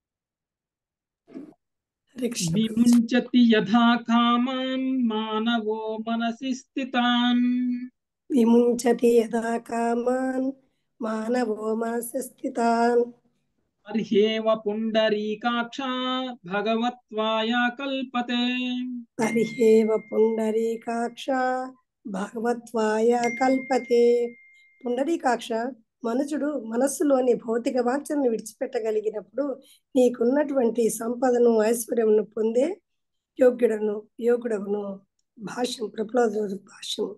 హరే కృష్ణ విముంచతి యథా కామాన్ మానవో మనసి స్థితాన్ విముంచతి యథా కామాన్ మానవో మనసి స్థితాన్ అర్హేవ పుండరీకాక్ష భగవత్వాయ కల్పతే హరిహేవ పుండరీకాక్ష భగవత్వాయ కల్పతే పుండరీకాక్ష మనుజుడు మనస్సులోని భౌతిక వాంఛనను విడిచిపెట్టగలిగినప్పుడు నీకున్నటువంటి సంపదను ఐశ్వర్యమును పొందే యోగ్యుడను యోగుడవును భాష్యం ప్రప్లోద భాష్యం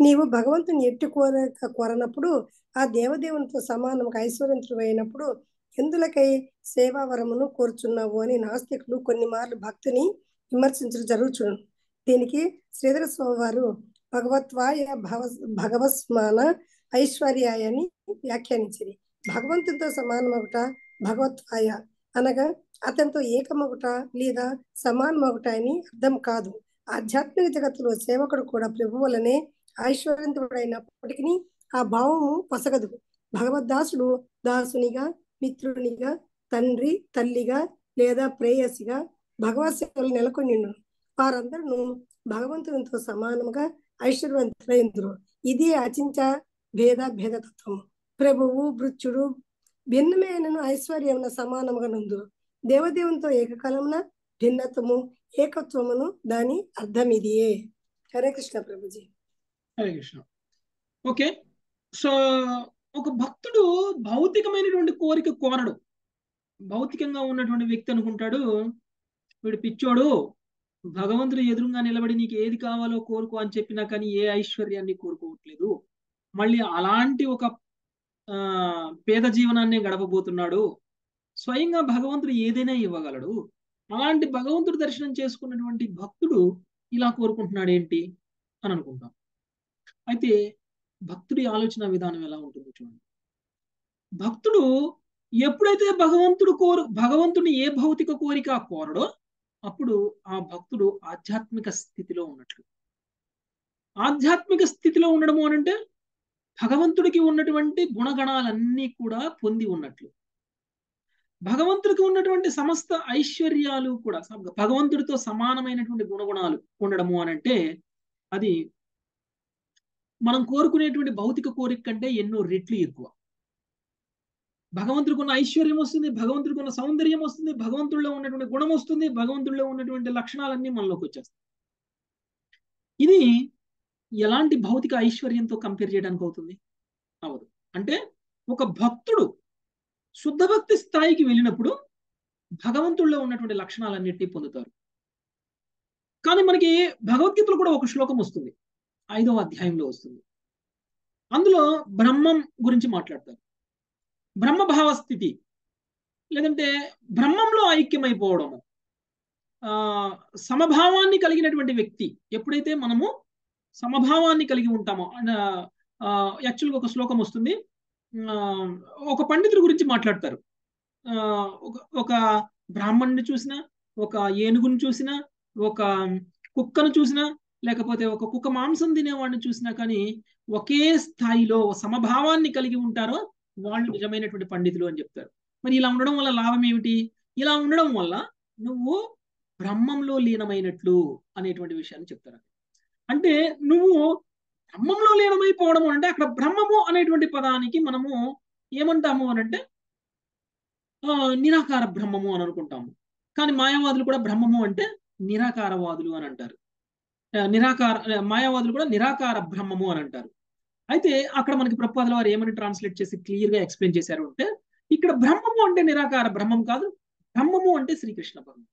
నీవు భగవంతుని ఎట్టి కోర కోరనప్పుడు ఆ దేవదేవునితో సమానముగా ఐశ్వర్యంతుడు అయినప్పుడు ఎందులకై సేవావరమును కోరుచున్నావు అని నాస్తికులు కొన్ని మార్లు భక్తుని విమర్శించడం జరుగుచును దీనికి శ్రీధర స్వామి వారు భగవత్వాయ భవ భగవస్మాన ఐశ్వర్యాయ అని వ్యాఖ్యానించింది భగవంతునితో సమానమగుట భగవత్వాయ అనగా అతనితో ఏకమగుట లేదా సమానమగుట అని అర్థం కాదు ఆధ్యాత్మిక జగత్తులో సేవకుడు కూడా ప్రభు వలనే ఐశ్వర్యంతుడైనప్పటికీ ఆ భావము పొసగదు భగవద్దాసుడు దాసునిగా మిత్రునిగా తండ్రి తల్లిగా లేదా ప్రేయసిగా భగవత్ సేవలు నెలకొని వారందరూ భగవంతునితో సమానముగా ఐశ్వర్యవంతులైందురు ఇది అచించ భేద భేదతత్వము ప్రభువు భృత్యుడు భిన్నమైనను ఐశ్వర్యమున సమానముగా నుండు దేవదేవునితో ఏకకాలమున భిన్నత్వము ఏకత్వమును దాని అర్థం ఇదియే హరే కృష్ణ ప్రభుజీ హరే కృష్ణ ఓకే సో ఒక భక్తుడు భౌతికమైనటువంటి కోరిక కోరడు భౌతికంగా ఉన్నటువంటి వ్యక్తి అనుకుంటాడు వీడు పిచ్చోడు భగవంతుడు ఎదురుగా నిలబడి నీకు ఏది కావాలో కోరుకో అని చెప్పినా కానీ ఏ ఐశ్వర్యాన్ని కోరుకోవట్లేదు మళ్ళీ అలాంటి ఒక ఆ పేద జీవనాన్ని గడపబోతున్నాడు స్వయంగా భగవంతుడు ఏదైనా ఇవ్వగలడు అలాంటి భగవంతుడు దర్శనం చేసుకున్నటువంటి భక్తుడు ఇలా కోరుకుంటున్నాడు ఏంటి అని అనుకుంటాం అయితే భక్తుడి ఆలోచన విధానం ఎలా ఉంటుందో చూడండి భక్తుడు ఎప్పుడైతే భగవంతుడు కోరు భగవంతుని ఏ భౌతిక కోరిక కోరడో అప్పుడు ఆ భక్తుడు ఆధ్యాత్మిక స్థితిలో ఉన్నట్లు ఆధ్యాత్మిక స్థితిలో ఉండడము అనంటే భగవంతుడికి ఉన్నటువంటి గుణగణాలన్నీ కూడా పొంది ఉన్నట్లు భగవంతుడికి ఉన్నటువంటి సమస్త ఐశ్వర్యాలు కూడా భగవంతుడితో సమానమైనటువంటి గుణగుణాలు ఉండడము అనంటే అది మనం కోరుకునేటువంటి భౌతిక కోరిక కంటే ఎన్నో రెట్లు ఎక్కువ భగవంతుడికి ఉన్న ఐశ్వర్యం వస్తుంది భగవంతుడికి ఉన్న సౌందర్యం వస్తుంది భగవంతుడిలో ఉన్నటువంటి గుణం వస్తుంది భగవంతుడిలో ఉన్నటువంటి లక్షణాలన్నీ మనలోకి వచ్చేస్తాయి ఇది ఎలాంటి భౌతిక ఐశ్వర్యంతో కంపేర్ చేయడానికి అవుతుంది అవదు అంటే ఒక భక్తుడు శుద్ధ భక్తి స్థాయికి వెళ్ళినప్పుడు భగవంతుడిలో ఉన్నటువంటి లక్షణాలన్నింటినీ పొందుతారు కానీ మనకి భగవద్గీతలో కూడా ఒక శ్లోకం వస్తుంది ఐదవ అధ్యాయంలో వస్తుంది అందులో బ్రహ్మం గురించి మాట్లాడతారు బ్రహ్మభావ స్థితి లేదంటే బ్రహ్మంలో ఐక్యమైపోవడము ఆ సమభావాన్ని కలిగినటువంటి వ్యక్తి ఎప్పుడైతే మనము సమభావాన్ని కలిగి ఉంటామో యాక్చువల్గా ఒక శ్లోకం వస్తుంది ఒక పండితుడి గురించి మాట్లాడతారు ఒక బ్రాహ్మణుని చూసినా ఒక ఏనుగుని చూసినా ఒక కుక్కను చూసినా లేకపోతే ఒక కుక్క మాంసం తినేవాడిని చూసినా కానీ ఒకే స్థాయిలో సమభావాన్ని కలిగి ఉంటారో వాళ్ళు నిజమైనటువంటి పండితులు అని చెప్తారు మరి ఇలా ఉండడం వల్ల లాభం ఏమిటి ఇలా ఉండడం వల్ల నువ్వు బ్రహ్మంలో లీనమైనట్లు అనేటువంటి విషయాన్ని చెప్తారు అంటే నువ్వు బ్రహ్మంలో లీనమైపోవడం అంటే అక్కడ బ్రహ్మము అనేటువంటి పదానికి మనము ఏమంటాము అని అంటే నిరాకార బ్రహ్మము అని అనుకుంటాము కానీ మాయావాదులు కూడా బ్రహ్మము అంటే నిరాకారవాదులు అని అంటారు నిరాకార మాయావాదులు కూడా నిరాకార బ్రహ్మము అని అంటారు అయితే అక్కడ మనకి ప్రపాదల వారు ఏమని ట్రాన్స్లేట్ చేసి క్లియర్ గా ఎక్స్ప్లెయిన్ చేశారు అంటే ఇక్కడ బ్రహ్మము అంటే నిరాకార బ్రహ్మం కాదు బ్రహ్మము అంటే శ్రీకృష్ణ భగవాన్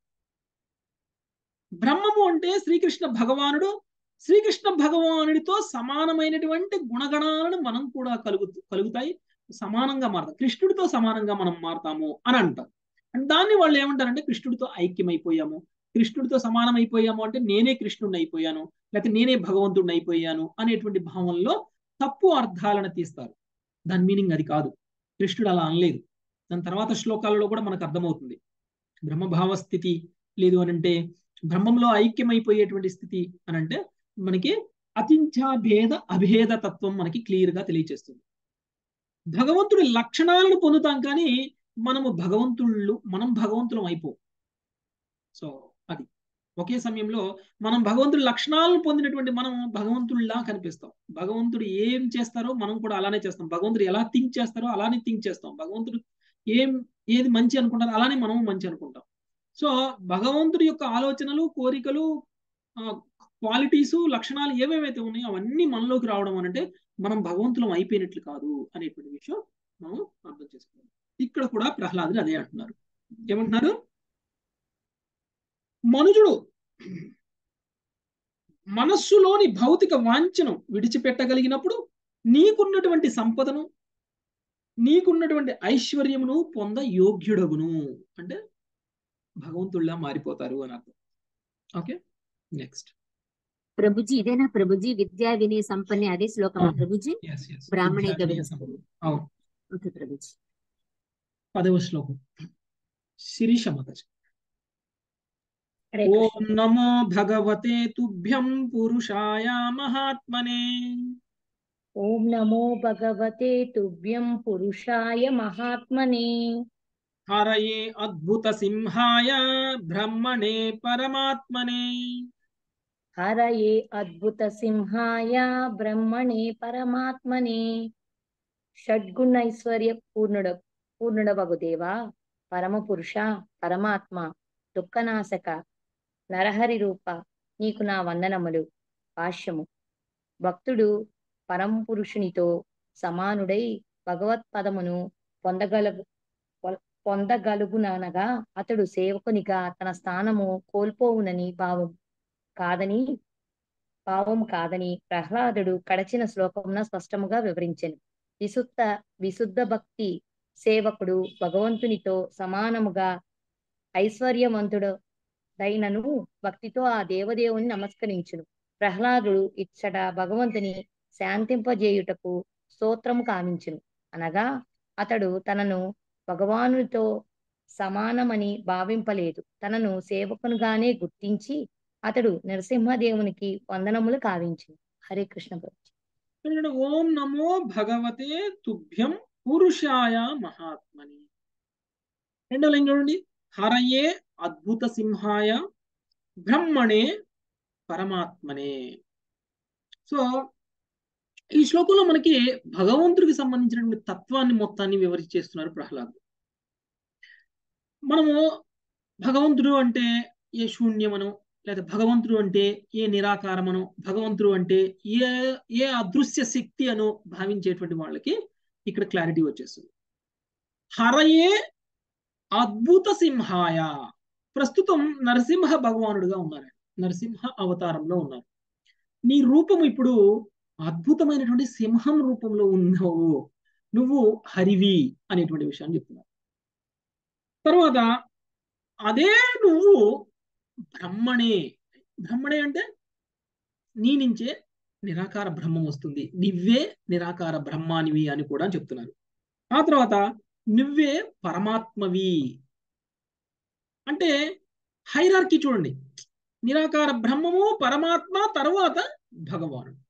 బ్రహ్మము అంటే శ్రీకృష్ణ భగవానుడు శ్రీకృష్ణ భగవానుడితో సమానమైనటువంటి గుణగణాలను మనం కూడా కలుగు కలుగుతాయి సమానంగా మారతాం కృష్ణుడితో సమానంగా మనం మారతాము అని అంటారు దాన్ని వాళ్ళు ఏమంటారంటే కృష్ణుడితో ఐక్యమైపోయాము కృష్ణుడితో సమానం అయిపోయాము అంటే నేనే కృష్ణుడిని అయిపోయాను లేకపోతే నేనే భగవంతుడిని అయిపోయాను అనేటువంటి భావంలో తప్పు అర్థాలను తీస్తారు దాని మీనింగ్ అది కాదు కృష్ణుడు అలా అనలేదు దాని తర్వాత శ్లోకాలలో కూడా మనకు అర్థమవుతుంది బ్రహ్మభావ స్థితి లేదు అని అంటే బ్రహ్మంలో ఐక్యమైపోయేటువంటి స్థితి అని అంటే మనకి అతించాభేద అభేద తత్వం మనకి క్లియర్ గా తెలియచేస్తుంది భగవంతుడి లక్షణాలను పొందుతాం కానీ మనము భగవంతుళ్ళు మనం భగవంతులం అయిపో సో అది ఒకే సమయంలో మనం భగవంతుడి లక్షణాలను పొందినటువంటి మనం భగవంతుడిలా కనిపిస్తాం భగవంతుడు ఏం చేస్తారో మనం కూడా అలానే చేస్తాం భగవంతుడు ఎలా థింక్ చేస్తారో అలానే థింక్ చేస్తాం భగవంతుడు ఏం ఏది మంచి అనుకుంటారో అలానే మనము మంచి అనుకుంటాం సో భగవంతుడి యొక్క ఆలోచనలు కోరికలు క్వాలిటీసు లక్షణాలు ఏవేవైతే ఉన్నాయో అవన్నీ మనలోకి రావడం అనంటే మనం భగవంతులం అయిపోయినట్లు కాదు అనేటువంటి విషయం మనం అర్థం చేసుకోవాలి ఇక్కడ కూడా ప్రహ్లాదులు అదే అంటున్నారు ఏమంటున్నారు మనుజుడు మనస్సులోని భౌతిక వాంఛను విడిచిపెట్టగలిగినప్పుడు నీకున్నటువంటి సంపదను నీకున్నటువంటి ఐశ్వర్యమును పొంద యోగ్యుడగును అంటే భగవంతుళ్ళ మారిపోతారు అని అర్థం ఓకే నెక్స్ట్ ప్రభుజీ ఇదేనా ప్రభుజీ విద్యా వినయ సంపన్నే అదే శ్లోకం ఆ. ప్రభుజీ ఎస్ ఎస్ బ్రాహ్మణేక వ్యవస్థ అవును ఓకే ప్రభుజీ పదవ శ్లోకం శిరీష మతజ హరే ఓం కృష్ణ నమో భగవతే తుభ్యం పురుషాయ మహాత్మనే ఓం నమో భగవతే తుభ్యం పురుషాయ మహాత్మనే హరయే అద్భుత సింహాయ బ్రహ్మణే పరమాత్మనే హరయే అద్భుత సింహాయ బ్రహ్మణే పరమాత్మనే షడ్గుణైశ్వర్య పూర్ణుడ పూర్ణుడవగు దేవా పరమపురుష పరమాత్మ దుఃఖనాశక నరహరి రూప నీకు నా వందనములు భాష్యము భక్తుడు పరమపురుషునితో సమానుడై భగవత్పదమును పొందగలగు పొ- పొందగలుగుననగా అతడు సేవకునిగా తన స్థానము కోల్పోవునని భావం కాదని భావం కాదని ప్రహ్లాదుడు కడచిన శ్లోకమున స్పష్టముగా వివరించెను విశుద్ధ విశుద్ధ భక్తి సేవకుడు భగవంతునితో సమానముగా ఐశ్వర్యవంతుడు దైనను భక్తితో ఆ దేవదేవుని నమస్కరించును ప్రహ్లాదుడు ఇచ్చట భగవంతుని శాంతింపజేయుటకు స్తోత్రము కావించును అనగా అతడు తనను భగవానునితో సమానమని భావింపలేదు తనను సేవకునిగానే గుర్తించి అతడు నరసింహదేవునికి వందనములు కావించును హరే కృష్ణ ప్రభు ఇక్కడ ఓం నమో భగవతే తుభ్యం పురుషాయ మహాత్మని రెండో లైన్ చూడండి హరయే అద్భుత సింహాయ బ్రహ్మణే పరమాత్మనే సో ఈ శ్లోకంలో మనకి భగవంతుడికి సంబంధించినటువంటి తత్వాన్ని మొత్తాన్ని వివరించేస్తున్నారు ప్రహ్లాద్ మనము భగవంతుడు అంటే ఏ శూన్యమనో లేదా భగవంతుడు అంటే ఏ నిరాకారమనో భగవంతుడు అంటే ఏ ఏ అదృశ్య శక్తి అనో భావించేటువంటి వాళ్ళకి ఇక్కడ క్లారిటీ వచ్చేస్తుంది హరయే అద్భుత సింహాయ ప్రస్తుతం నరసింహ భగవానుడుగా ఉన్నారు నరసింహ అవతారంలో ఉన్నారు నీ రూపం ఇప్పుడు అద్భుతమైనటువంటి సింహం రూపంలో ఉన్నావు నువ్వు హరివి అనేటువంటి విషయాన్ని చెప్తున్నారు తర్వాత అదే నువ్వు బ్రహ్మణే బ్రహ్మణే అంటే నీ నుంచే నిరాకార బ్రహ్మం వస్తుంది నువ్వే నిరాకార బ్రహ్మానివి అని కూడా చెప్తున్నారు ఆ తర్వాత నువ్వే పరమాత్మవి అంటే హైరార్కీ చూడండి నిరాకార బ్రహ్మము పరమాత్మ తర్వాత భగవానుడు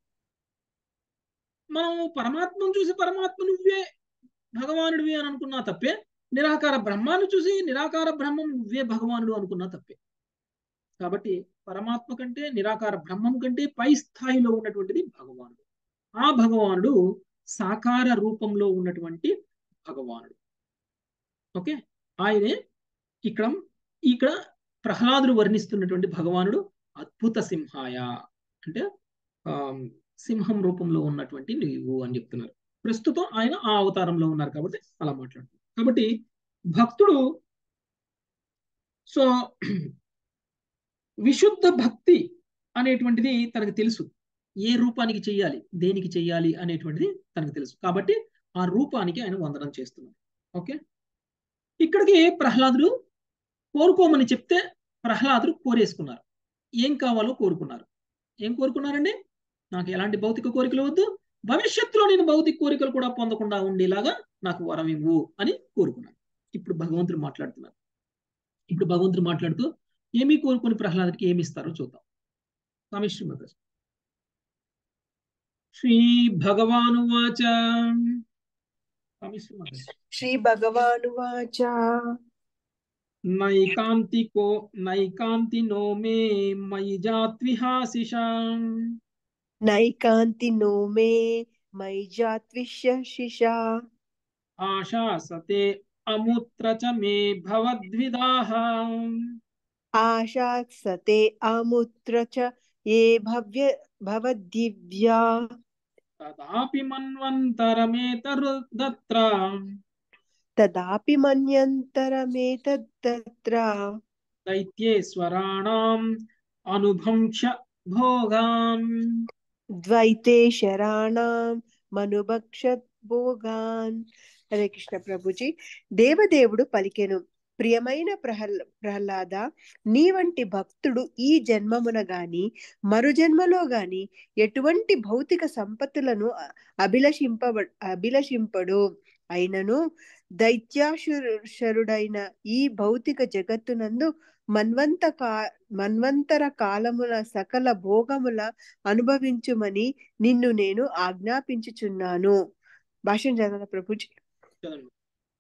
మనం పరమాత్మను చూసి పరమాత్మ నువ్వే భగవానుడివి అని అనుకున్నా తప్పే నిరాకార బ్రహ్మాన్ని చూసి నిరాకార బ్రహ్మం నువ్వే భగవానుడు అనుకున్నా తప్పే కాబట్టి పరమాత్మ కంటే నిరాకార బ్రహ్మం కంటే పై స్థాయిలో ఉన్నటువంటిది భగవానుడు ఆ భగవానుడు సాకార రూపంలో ఉన్నటువంటి భగవానుడు ఓకే ఆయనే ఇక్కడ ఇక్కడ ప్రహ్లాదుడు వర్ణిస్తున్నటువంటి భగవానుడు అద్భుత సింహాయ అంటే ఆ సింహం రూపంలో ఉన్నటువంటి నీవు అని చెప్తున్నారు ప్రస్తుతం ఆయన ఆ అవతారంలో ఉన్నారు కాబట్టి అలా మాట్లాడుతున్నారు కాబట్టి భక్తుడు సో విశుద్ధ భక్తి అనేటువంటిది తనకు తెలుసు ఏ రూపానికి చెయ్యాలి దేనికి చెయ్యాలి అనేటువంటిది తనకు తెలుసు కాబట్టి ఆ రూపానికి ఆయన వందనం చేస్తున్నారు ఓకే ఇక్కడికి ప్రహ్లాదుడు కోరుకోమని చెప్తే ప్రహ్లాదుడు కోరేసుకున్నారు ఏం కావాలో కోరుకున్నారు ఏం కోరుకున్నారండి నాకు ఎలాంటి భౌతిక కోరికలు వద్దు భవిష్యత్తులో నేను భౌతిక కోరికలు కూడా పొందకుండా ఉండేలాగా నాకు వరం ఇవ్వు అని కోరుకున్నాను ఇప్పుడు భగవంతుడు మాట్లాడుతున్నారు ఇప్పుడు భగవంతుడు మాట్లాడుతూ ఏమీ కోరుకుని ప్రహ్లాదుడికి ఏమి ఇస్తారో చూద్దాం కామేశ్వర శ్రీ భగవానువాచ కామేశ్వర శ్రీ భగవానువాచ నైకాంతికో నైకాంతినో మే మయి జాత్విహాసిషాం నైకాంతి నో మే మై జాత్విషిషా ఆశాసతే అముత్ర చ మే భవద్విదాహ ఆశాసతే అముత్ర చ ఏ భవ్య భవద్దివ్యా తదాపి మన్వంతరమేతరుదత్ర తదాపి మన్యంతరమేతత్తత్ర దైత్యేశ్వరాణం అనుభంక్ష భోగాన్ ద్వైతే శరాణం మనుభక్షత్ భోగాన్ హరే కృష్ణ ప్రభుజీ దేవదేవుడు పలికెను ప్రియమైన ప్రహ్ల ప్రహ్లాద నీ వంటి భక్తుడు ఈ జన్మమున గాని మరు జన్మలో గాని ఎటువంటి భౌతిక సంపత్తులను అభిలషింప అభిలషింపడు అయినను దైత్యాశురుడైన ఈ భౌతిక జగత్తునందు మన్వంత కా మన్వంతర కాలముల సకల భోగముల అనుభవించుమని నిన్ను నేను ఆజ్ఞాపించుచున్నాను భాషణ చదవ ప్రభుజీ చదవండి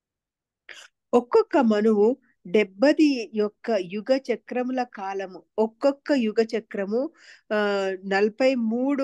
ఒక్కొక్క మనువు డెబ్బది యొక్క యుగ చక్రముల కాలము ఒక్కొక్క యుగ చక్రము ఆ నలభై మూడు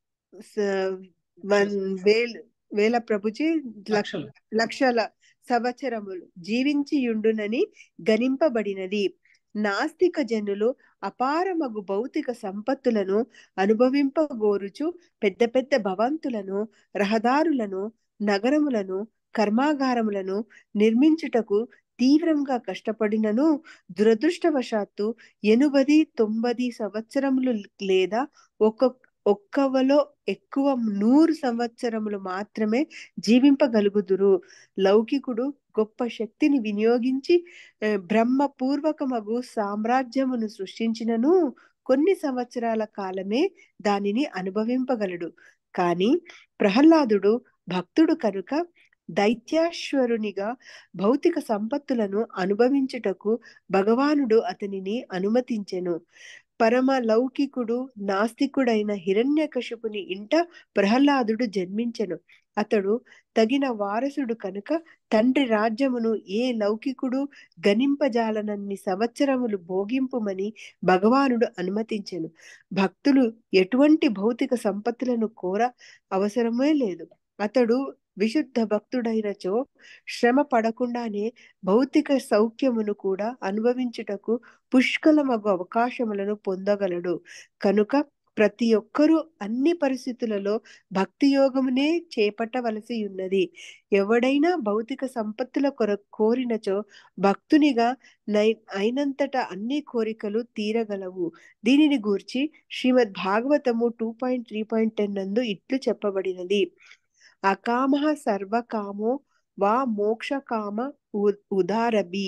స- వన్ వేలు వేల ప్రభుజీ లక్ష లక్షలు లక్షల సంవత్సరములు జీవించియుండునని గణింపబడినది నాస్తిక జనులు అపారమగు భౌతిక సంపత్తులను అనుభవింపగోరుచు పెద్ద పెద్ద భవంతులను రహదారులను నగరములను కర్మాగారములను నిర్మించుటకు తీవ్రంగా కష్టపడినను దురదృష్టవశాత్తు ఎనుబది తొంభది సంవత్సరములు లేదా ఒక్కొక్క ఒక్కవలో ఎక్కువ నూరు సంవత్సరములు మాత్రమే జీవింపగలుగుదురు లౌకికుడు గొప్ప శక్తిని వినియోగించి ఆ, బ్రహ్మపూర్వకమగు సామ్రాజ్యమును సృష్టించినను కొన్ని సంవత్సరాల కాలమే దానిని అనుభవింపగలడు కాని ప్రహ్లాదుడు భక్తుడు కనుక దైత్యాశ్వరునిగా భౌతిక సంపత్తులను అనుభవించుటకు భగవానుడు అతనిని అనుమతించెను పరమ లౌకికుడు నాస్తికుడైన హిరణ్యకశిపుని ఇంట ప్రహ్లాదుడు జన్మించెను అతడు తగిన వారసుడు కనుక తండ్రి రాజ్యమును ఏ లౌకికుడు గణింపజాలనన్ని సంవత్సరములు భోగింపుమని భగవానుడు అనుమతించెను భక్తులు ఎటువంటి భౌతిక సంపత్తులను కోర అవసరమే లేదు అతడు విశుద్ధ భక్తుడైనచో శ్రమ పడకుండానే భౌతిక సౌఖ్యమును కూడా అనుభవించుటకు పుష్కలమగు అవకాశములను పొందగలడు కనుక ప్రతి ఒక్కరూ అన్ని పరిస్థితులలో భక్తి యోగమునే చేపట్టవలసి ఉన్నది ఎవడైనా భౌతిక సంపత్తుల కొర కోరినచో భక్తునిగా నై అయినంతట అన్ని కోరికలు తీరగలవు దీనిని గూర్చి శ్రీమద్ భాగవతము two point three point ten నందు ఇట్లు చెప్పబడినది అకామ సర్వకామో వా మోక్షకామ ఉ- ఉదారభి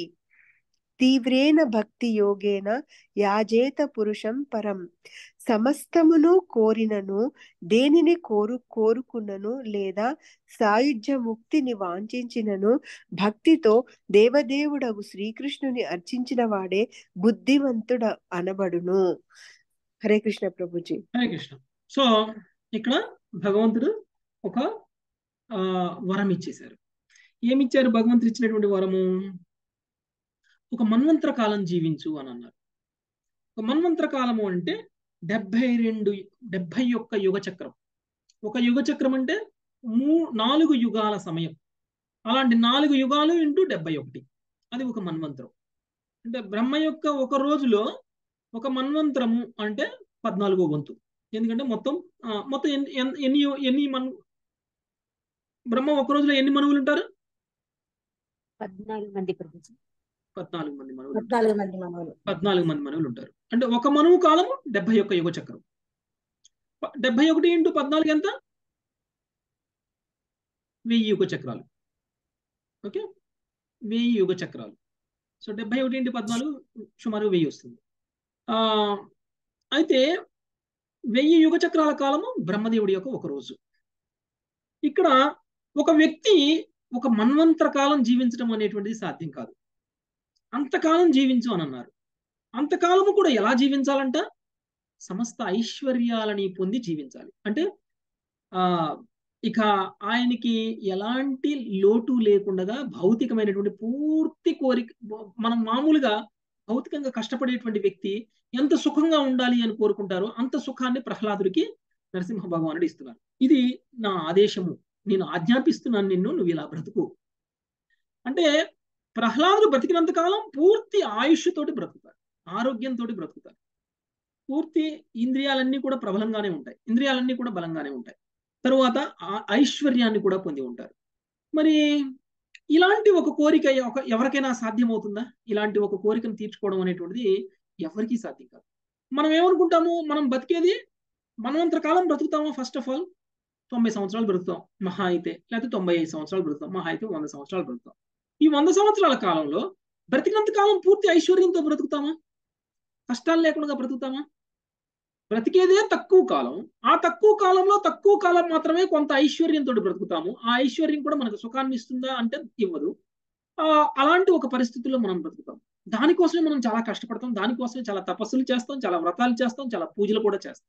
తీవ్రేణ భక్తి యోగేన యాజేత పురుషం పరం సమస్తమును కోరినను దేనిని కోరు కోరుకున్నను లేదా సాయుధ్య ముక్తిని వాంఛించినను భక్తితో దేవదేవుడగు శ్రీకృష్ణుని అర్చించిన వాడే బుద్ధివంతుడ అనబడును హరే కృష్ణ ప్రభుజీ హరే కృష్ణ సో ఇక్కడ భగవంతుడు ఒక ఆ, వరం ఇచ్చేశారు ఏమిచ్చారు భగవంతుడు ఇచ్చినటువంటి వరము ఒక మన్వంతర కాలం జీవించు అని అన్నారు ఒక మన్వంతర కాలము అంటే డెబ్బై రెండు డెబ్బై ఒక్క యుగ చక్రం ఒక యుగ చక్రం అంటే మూ నాలుగు యుగాల సమయం అలాంటి నాలుగు యుగాలు ఇంటూ డెబ్బై ఒకటి అది ఒక మన్వంతరం అంటే బ్రహ్మ యొక్క ఒక రోజులో ఒక మన్వంతరము అంటే పద్నాలుగో వంతు ఎందుకంటే మొత్తం ఆ, మొత్తం ఎన్ని ఎన్- ఎన్ని ఎన్ని మన్ బ్రహ్మ ఒక రోజులో ఎన్ని మనువులు ఉంటారు పద్నాలుగు మంది ప్రభుజీ పద్నాలుగు మంది మనువులు ఉంటారు పద్నాలుగు మంది మనవులు పద్నాలుగు మంది మనువులు ఉంటారు అంటే ఒక మనువు కాలము డెబ్బై ఒక్క యుగ చక్రం ప- డెబ్బై ఒకటి ఇంటూ పద్నాలుగు ఎంత వెయ్యి యుగ చక్రాలు ఓకే వెయ్యి యుగ చక్రాలు సో డెబ్బై ఒకటి ఇంటూ పద్నాలుగు సుమారు వెయ్యి వస్తుంది ఆ అయితే వెయ్యి యుగ చక్రాల కాలము బ్రహ్మదేవుడి యొక్క ఒక రోజు ఇక్కడ ఒక వ్యక్తి ఒక మన్వంతర కాలం జీవించడం అనేటువంటిది సాధ్యం కాదు అంతకాలం జీవించు అని అన్నారు అంతకాలము కూడా ఎలా జీవించాలంట సమస్త ఐశ్వర్యాలని పొంది జీవించాలి అంటే ఆ ఇక ఆయనకి ఎలాంటి లోటు లేకుండా భౌతికమైనటువంటి పూర్తి కోరిక మనం మామూలుగా భౌతికంగా కష్టపడేటువంటి వ్యక్తి ఎంత సుఖంగా ఉండాలి అని కోరుకుంటారో అంత సుఖాన్ని ప్రహ్లాదుడికి నరసింహ భగవానుడు ఇస్తున్నారు ఇది నా ఆదేశము నేను ఆజ్ఞాపిస్తున్నాను నిన్ను నువ్వు ఇలా బ్రతుకు అంటే ప్రహ్లాదుడు బ్రతికినంత కాలం పూర్తి ఆయుష్ తోటి బ్రతుకుతారు ఆరోగ్యంతో బ్రతుకుతారు పూర్తి ఇంద్రియాలన్నీ కూడా ప్రబలంగానే ఉంటాయి ఇంద్రియాలన్నీ కూడా బలంగానే ఉంటాయి తరువాత ఆ ఐశ్వర్యాన్ని కూడా పొంది ఉంటారు మరి ఇలాంటి ఒక కోరిక ఒక ఎవరికైనా సాధ్యమవుతుందా ఇలాంటి ఒక కోరికను తీర్చుకోవడం అనేటువంటిది ఎవరికీ సాధ్యం కాదు మనం ఏమనుకుంటాము మనం బతికేది మనమంతర కాలం బ్రతుకుతామా ఫస్ట్ ఆఫ్ ఆల్ తొంభై సంవత్సరాలు బ్రతుకుతాం మహా అయితే లేకపోతే తొంభై ఐదు సంవత్సరాలు బ్రతుకుతాం మహా అయితే వంద సంవత్సరాలు బ్రతుకుతాం ఈ వంద సంవత్సరాల కాలంలో బ్రతికినంత కాలం పూర్తి ఐశ్వర్యంతో బ్రతుకుతామా కష్టాలు లేకుండా బ్రతుకుతామా బ్రతికేదే తక్కువ కాలం ఆ తక్కువ కాలంలో తక్కువ కాలం మాత్రమే కొంత ఐశ్వర్యంతో బ్రతుకుతాము ఆ ఐశ్వర్యం కూడా మనకు సుఖాన్ని ఇస్తుందా అంటే ఇవ్వదు ఆ అలాంటి ఒక పరిస్థితుల్లో మనం బ్రతుకుతాం దానికోసమే మనం చాలా కష్టపడతాం దానికోసమే చాలా తపస్సులు చేస్తాం చాలా వ్రతాలు చేస్తాం చాలా పూజలు కూడా చేస్తాం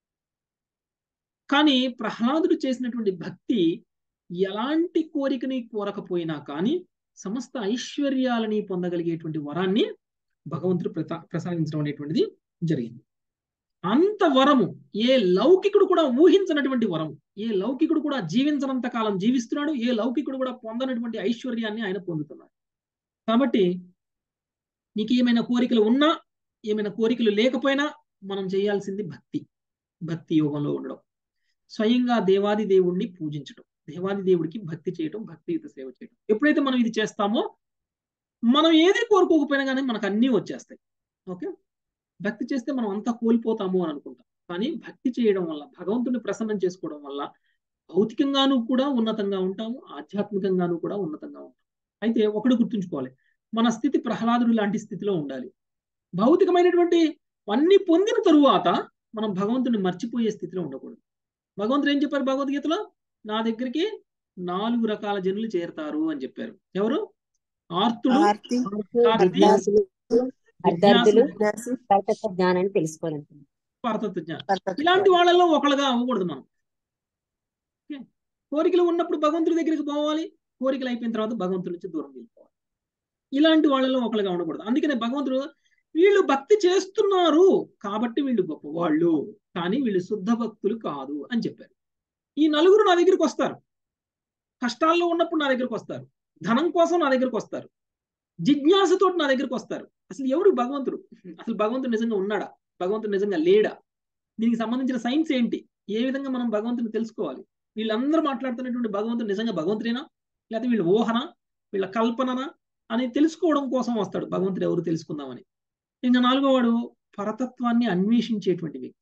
కానీ ప్రహ్లాదుడు చేసినటువంటి భక్తి ఎలాంటి కోరికని కోరకపోయినా కానీ సమస్త ఐశ్వర్యాలని పొందగలిగేటువంటి వరాన్ని భగవంతుడు ప్రసా ప్రసాదించడం అనేటువంటిది జరిగింది అంత వరము ఏ లౌకికుడు కూడా ఊహించినటువంటి వరం ఏ లౌకికుడు కూడా జీవించనంత కాలం జీవిస్తున్నాడు ఏ లౌకికుడు కూడా పొందనటువంటి ఐశ్వర్యాన్ని ఆయన పొందుతున్నాడు కాబట్టి నీకు ఏమైనా కోరికలు ఉన్నా ఏమైనా కోరికలు లేకపోయినా మనం చేయాల్సింది భక్తి భక్తి యోగంలో ఉండడం స్వయంగా దేవాది దేవుణ్ణి పూజించడం దేవాది దేవుడికి భక్తి చేయడం భక్తియుత సేవ చేయడం ఎప్పుడైతే మనం ఇది చేస్తామో మనం ఏది కోరుకోకపోయినా కానీ మనకు అన్నీ వచ్చేస్తాయి ఓకే భక్తి చేస్తే మనం అంతా కోల్పోతాము అని అనుకుంటాం కానీ భక్తి చేయడం వల్ల భగవంతుని ప్రసన్నం చేసుకోవడం వల్ల భౌతికంగాను కూడా ఉన్నతంగా ఉంటాము ఆధ్యాత్మికంగాను కూడా ఉన్నతంగా ఉంటాం అయితే ఒకటి గుర్తుంచుకోవాలి మన స్థితి ప్రహ్లాదుడు లాంటి స్థితిలో ఉండాలి భౌతికమైనటువంటి అన్ని పొందిన తరువాత మనం భగవంతుని మర్చిపోయే స్థితిలో ఉండకూడదు భగవంతుడు ఏం చెప్పారు భగవద్గీతలో నా దగ్గరికి నాలుగు రకాల జనులు చేరతారు అని చెప్పారు ఎవరు ఆర్తుడు ఆర్తి ఆర్తి, జిజ్ఞాసులు అర్ధార్థులు జిజ్ఞాసు, పరతత్వ జ్ఞానాన్ని తెలుసుకోవాలనుకుంటున్నాను పరతత్వ జ్ఞానం పరతత్వ ఇలాంటి వాళ్ళలో ఒకళ్ళగా అవ్వకూడదు మనం ఓకే? కోరికలు ఉన్నప్పుడు భగవంతుడి దగ్గరికి పోవాలి కోరికలు అయిపోయిన తర్వాత భగవంతుడి నుంచి దూరం వెళ్ళిపోవాలి ఇలాంటి వాళ్ళలో ఒకళ్ళగా ఉండకూడదు అందుకనే భగవంతుడు వీళ్ళు భక్తి చేస్తున్నారు కాబట్టి వీళ్ళు గొప్పవాళ్ళు కానీ వీళ్ళు శుద్ధ భక్తులు కాదు అని చెప్పారు ఈ నలుగురు నా దగ్గరికి వస్తారు కష్టాల్లో ఉన్నప్పుడు నా దగ్గరికి వస్తారు ధనం కోసం నా దగ్గరికి వస్తారు జిజ్ఞాసతో నా దగ్గరికి వస్తారు అసలు ఎవడు భగవంతుడు అసలు భగవంతుడు నిజంగా ఉన్నాడా భగవంతుడు నిజంగా లేడా దీనికి సంబంధించిన సైన్స్ ఏంటి ఏ విధంగా మనం భగవంతుని తెలుసుకోవాలి వీళ్ళందరూ మాట్లాడుతున్నటువంటి భగవంతుడు నిజంగా భగవంతుడేనా లేకపోతే వీళ్ళ ఊహన వీళ్ళ కల్పననా అని తెలుసుకోవడం కోసం వస్తాడు భగవంతుడు ఎవరు తెలుసుకుందామని ఇంకా నాలుగో వాడు పరతత్వాన్ని అన్వేషించేటువంటి వ్యక్తి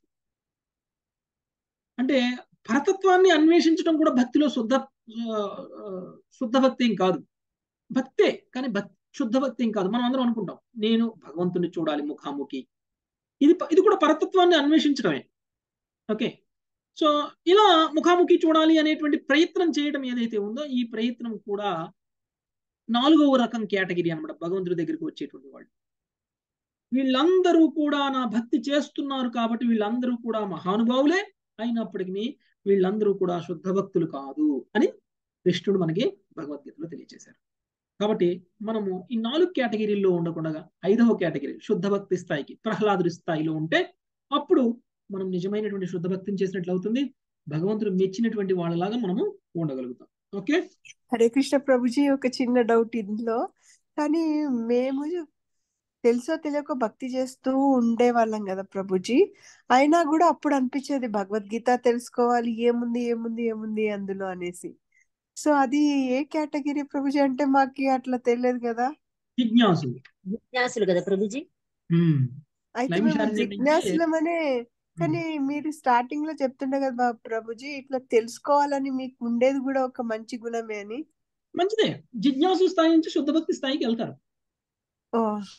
అంటే పరతత్వాన్ని అన్వేషించడం కూడా భక్తిలో శుద్ధ ఆ, ఆ, శుద్ధ భక్తి ఏం కాదు భక్తే కానీ భక్తి శుద్ధ భక్తి ఏం కాదు మనం అందరం అనుకుంటాం నేను భగవంతుని చూడాలి ముఖాముఖి ఇది ప- ఇది కూడా పరతత్వాన్ని అన్వేషించడమే ఓకే సో ఇలా ముఖాముఖి చూడాలి అనేటువంటి ప్రయత్నం చేయడం ఏదైతే ఉందో ఈ ప్రయత్నం కూడా నాలుగవ రకం కేటగిరీ అన్నమాట భగవంతుడి దగ్గరికి వచ్చేటువంటి వాళ్ళు వీళ్ళందరూ కూడా నా భక్తి చేస్తున్నారు కాబట్టి వీళ్ళందరూ కూడా మహానుభావులే అయినప్పటికీ వీళ్ళందరూ కూడా శుద్ధ భక్తులు కాదు అని కృష్ణుడు మనకి భగవద్గీతలో తెలియజేశారు కాబట్టి మనము ఈ నాలుగు కేటగిరీల్లో ఉండకుండా ఐదవ కేటగిరీ శుద్ధ భక్తి స్థాయికి ప్రహ్లాదుడి స్థాయిలో ఉంటే అప్పుడు మనం నిజమైనటువంటి శుద్ధ భక్తిని చేసినట్లు అవుతుంది భగవంతుడు మెచ్చినటువంటి వాళ్ళలాగా మనము ఉండగలుగుతాం ఓకే హరే కృష్ణ ప్రభుజీ ఒక చిన్న డౌట్ ఇందులో కానీ మేము తెలుసో తెలియక భక్తి చేస్తూ ఉండే వాళ్ళం కదా ప్రభుజీ అయినా కూడా అప్పుడు అనిపించేది భగవద్గీత తెలుసుకోవాలి ఏముంది ఏముంది ఏముంది అందులో అనేసి సో అది ఏ కేటగిరీ ప్రభుజీ అంటే మాకు అట్లా తెలియదు కదా జిజ్ఞాసులు జిజ్ఞాసులు కదా ప్రభుజీ ఉమ్. అయితే మేము నైమిషారణ్యం నుంచి జిజ్ఞాసులమనే కానీ మీరు స్టార్టింగ్ లో చెప్తుండే కదా బా- ప్రభుజీ ఇట్లా తెలుసుకోవాలని మీకు ఉండేది కూడా ఒక మంచి గుణమే అని మంచిదే జిజ్ఞాసు స్థాయి నుంచి శుద్ధ భక్తి స్థాయికి వెళ్తారు ఓ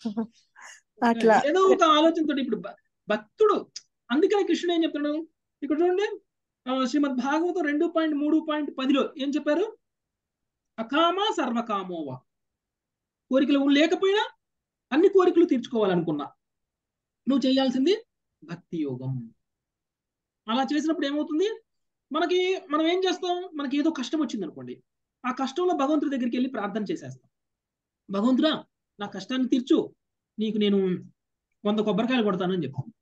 అట్లా ఏదో ఒక ఆలోచనతో ఇప్పుడు భ- భక్తుడు అందుకనే కృష్ణుడు ఏం చెప్తున్నాడు ఇక్కడ చూడండి ఆ, శ్రీమద్ భాగవతం రెండు పాయింట్ మూడు పాయింట్ పదిలో ఏం చెప్పారు అకామ సర్వకామోవా కోరికలు లేకపోయినా అన్ని కోరికలు తీర్చుకోవాలనుకున్నా నువ్వు చేయాల్సింది భక్తి యోగం అలా చేసినప్పుడు ఏమవుతుంది మనకి మనం ఏం చేస్తాం మనకి ఏదో కష్టం వచ్చింది అనుకోండి ఆ కష్టంలో భగవంతుడి దగ్గరికి వెళ్ళి ప్రార్థన చేసేస్తాం భగవంతుడా నా కష్టాన్ని తీర్చు నీకు నేను వంద కొబ్బరికాయలు కొడతాను అని చెప్పాను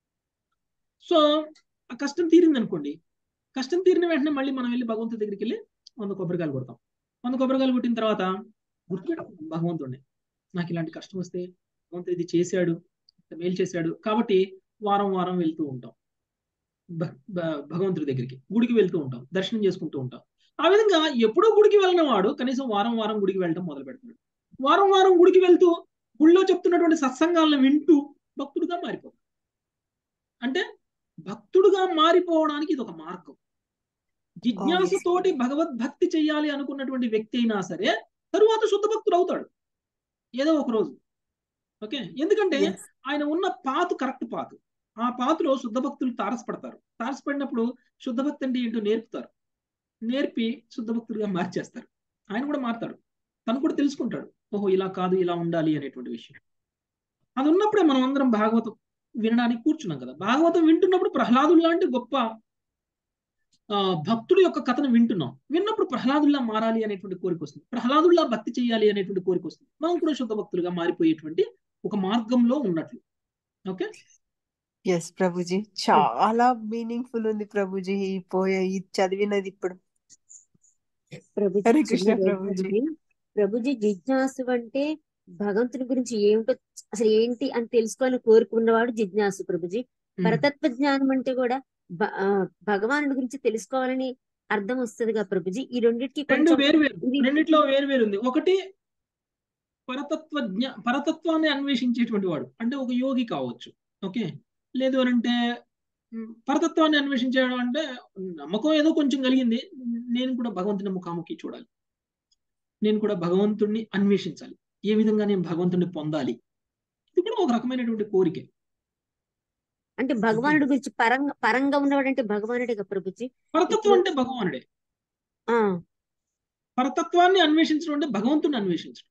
సో ఆ కష్టం తీరింది అనుకోండి కష్టం తీరిన వెంటనే మళ్ళీ మనం వెళ్ళి భగవంతుడి దగ్గరికి వెళ్ళి వంద కొబ్బరికాయలు కొడతాం వంద కొబ్బరికాయలు కొట్టిన తర్వాత గుర్తుపెట్టుకుంటాం భగవంతుడిని నాకు ఇలాంటి కష్టం వస్తే భగవంతుడు ఇది చేశాడు ఇంత మేలు చేశాడు కాబట్టి వారం వారం వెళ్తూ ఉంటాం భ- భ- భగవంతుడి దగ్గరికి గుడికి వెళ్తూ ఉంటాం దర్శనం చేసుకుంటూ ఉంటాం ఆ విధంగా ఎప్పుడో గుడికి వెళ్ళిన వాడు కనీసం వారం వారం గుడికి వెళ్ళడం మొదలు పెడుతున్నాడు వారం వారం గుడికి వెళ్తూ గుళ్ళో చెప్తున్నటువంటి సత్సంగాలను వింటూ భక్తుడిగా మారిపోతాడు అంటే భక్తుడుగా మారిపోవడానికి ఇది ఒక మార్గం జిజ్ఞాసతోటి భగవద్భక్తి చెయ్యాలి అనుకున్నటువంటి వ్యక్తి అయినా సరే తరువాత శుద్ధ భక్తుడు అవుతాడు ఏదో ఒక రోజు ఓకే ఎందుకంటే Yes. ఆయన ఉన్న పాతు కరెక్ట్ పాతు ఆ పాతులో శుద్ధ భక్తులు తారసపడతారు తారసపడినప్పుడు శుద్ధ భక్తి అంటే ఏంటో నేర్పుతారు నేర్పి శుద్ధ భక్తుడిగా మార్చేస్తారు ఆయన కూడా మారుతాడు తను కూడా తెలుసుకుంటాడు ఓహో ఇలా కాదు ఇలా ఉండాలి అనేటువంటి విషయం అది ఉన్నప్పుడే మనం అందరం భాగవతం వినడానికి కూర్చున్నాం కదా భాగవతం వింటున్నప్పుడు ప్రహ్లాదుడు లాంటి గొప్ప ఆ, భక్తుడి యొక్క కథను వింటున్నాం విన్నప్పుడు ప్రహ్లాదుల్లా మారాలి అనేటువంటి కోరిక వస్తుంది ప్రహ్లాదుల్లా భక్తి చేయాలి అనేటువంటి కోరిక వస్తుంది మనం కూడా శుద్ధ భక్తులుగా మారిపోయేటువంటి ఒక మార్గంలో ఉన్నట్లు ఓకే ఎస్ ప్రభుజీ చాలా మీనింగ్ఫుల్ ఉంది ప్రభుజీ ఈ పోయే ఇది చదివినది ఇప్పుడు ప్రభుజీ హరే చిన్న కృష్ణ డౌట్ ప్రభుజీ అండి. ప్రభుజీ జిజ్ఞాసు అంటే భగవంతుని గురించి ఏమిటో అసలు ఏంటి అని తెలుసుకోవాలని కోరుకున్నవాడు జిజ్ఞాసు ప్రభుజీ పరతత్వ జ్ఞానం అంటే కూడా భ- ఆ, భగవానుడి గురించి తెలుసుకోవాలని అర్థం వస్తుందిగా ప్రభుజీ ఈ రెండింటికి రెండు కొంచెం వేరు వేరు ఇది రెండిట్లో వేరు వేరు ఉంది ఒకటి పరతత్వ జ్ఞ పరతత్వాన్ని అన్వేషించేటువంటి వాడు అంటే ఒక యోగి కావచ్చు ఓకే లేదు అని అంటే మ్, పరతత్వాన్ని అన్వేషించేవాడు అంటే నమ్మకం ఏదో కొంచెం కలిగింది నేను కూడా భగవంతుని ముఖాముఖి చూడాలి నేను కూడా భగవంతుణ్ణి అన్వేషించాలి ఏ విధంగా నేను భగవంతుణ్ణి పొందాలి ఇది కూడా ఒక రకమైనటువంటి కోరికే అంటే భగవానుడి గురించి పరంగా పరంగా ఉన్నవాడు అంటే భగవానుడే ప్రభుజీ పరతత్వం ఇప్పుడు అంటే భగవానుడే ఆ పరతత్వాన్ని అన్వేషించడం అంటే భగవంతుని అన్వేషించడం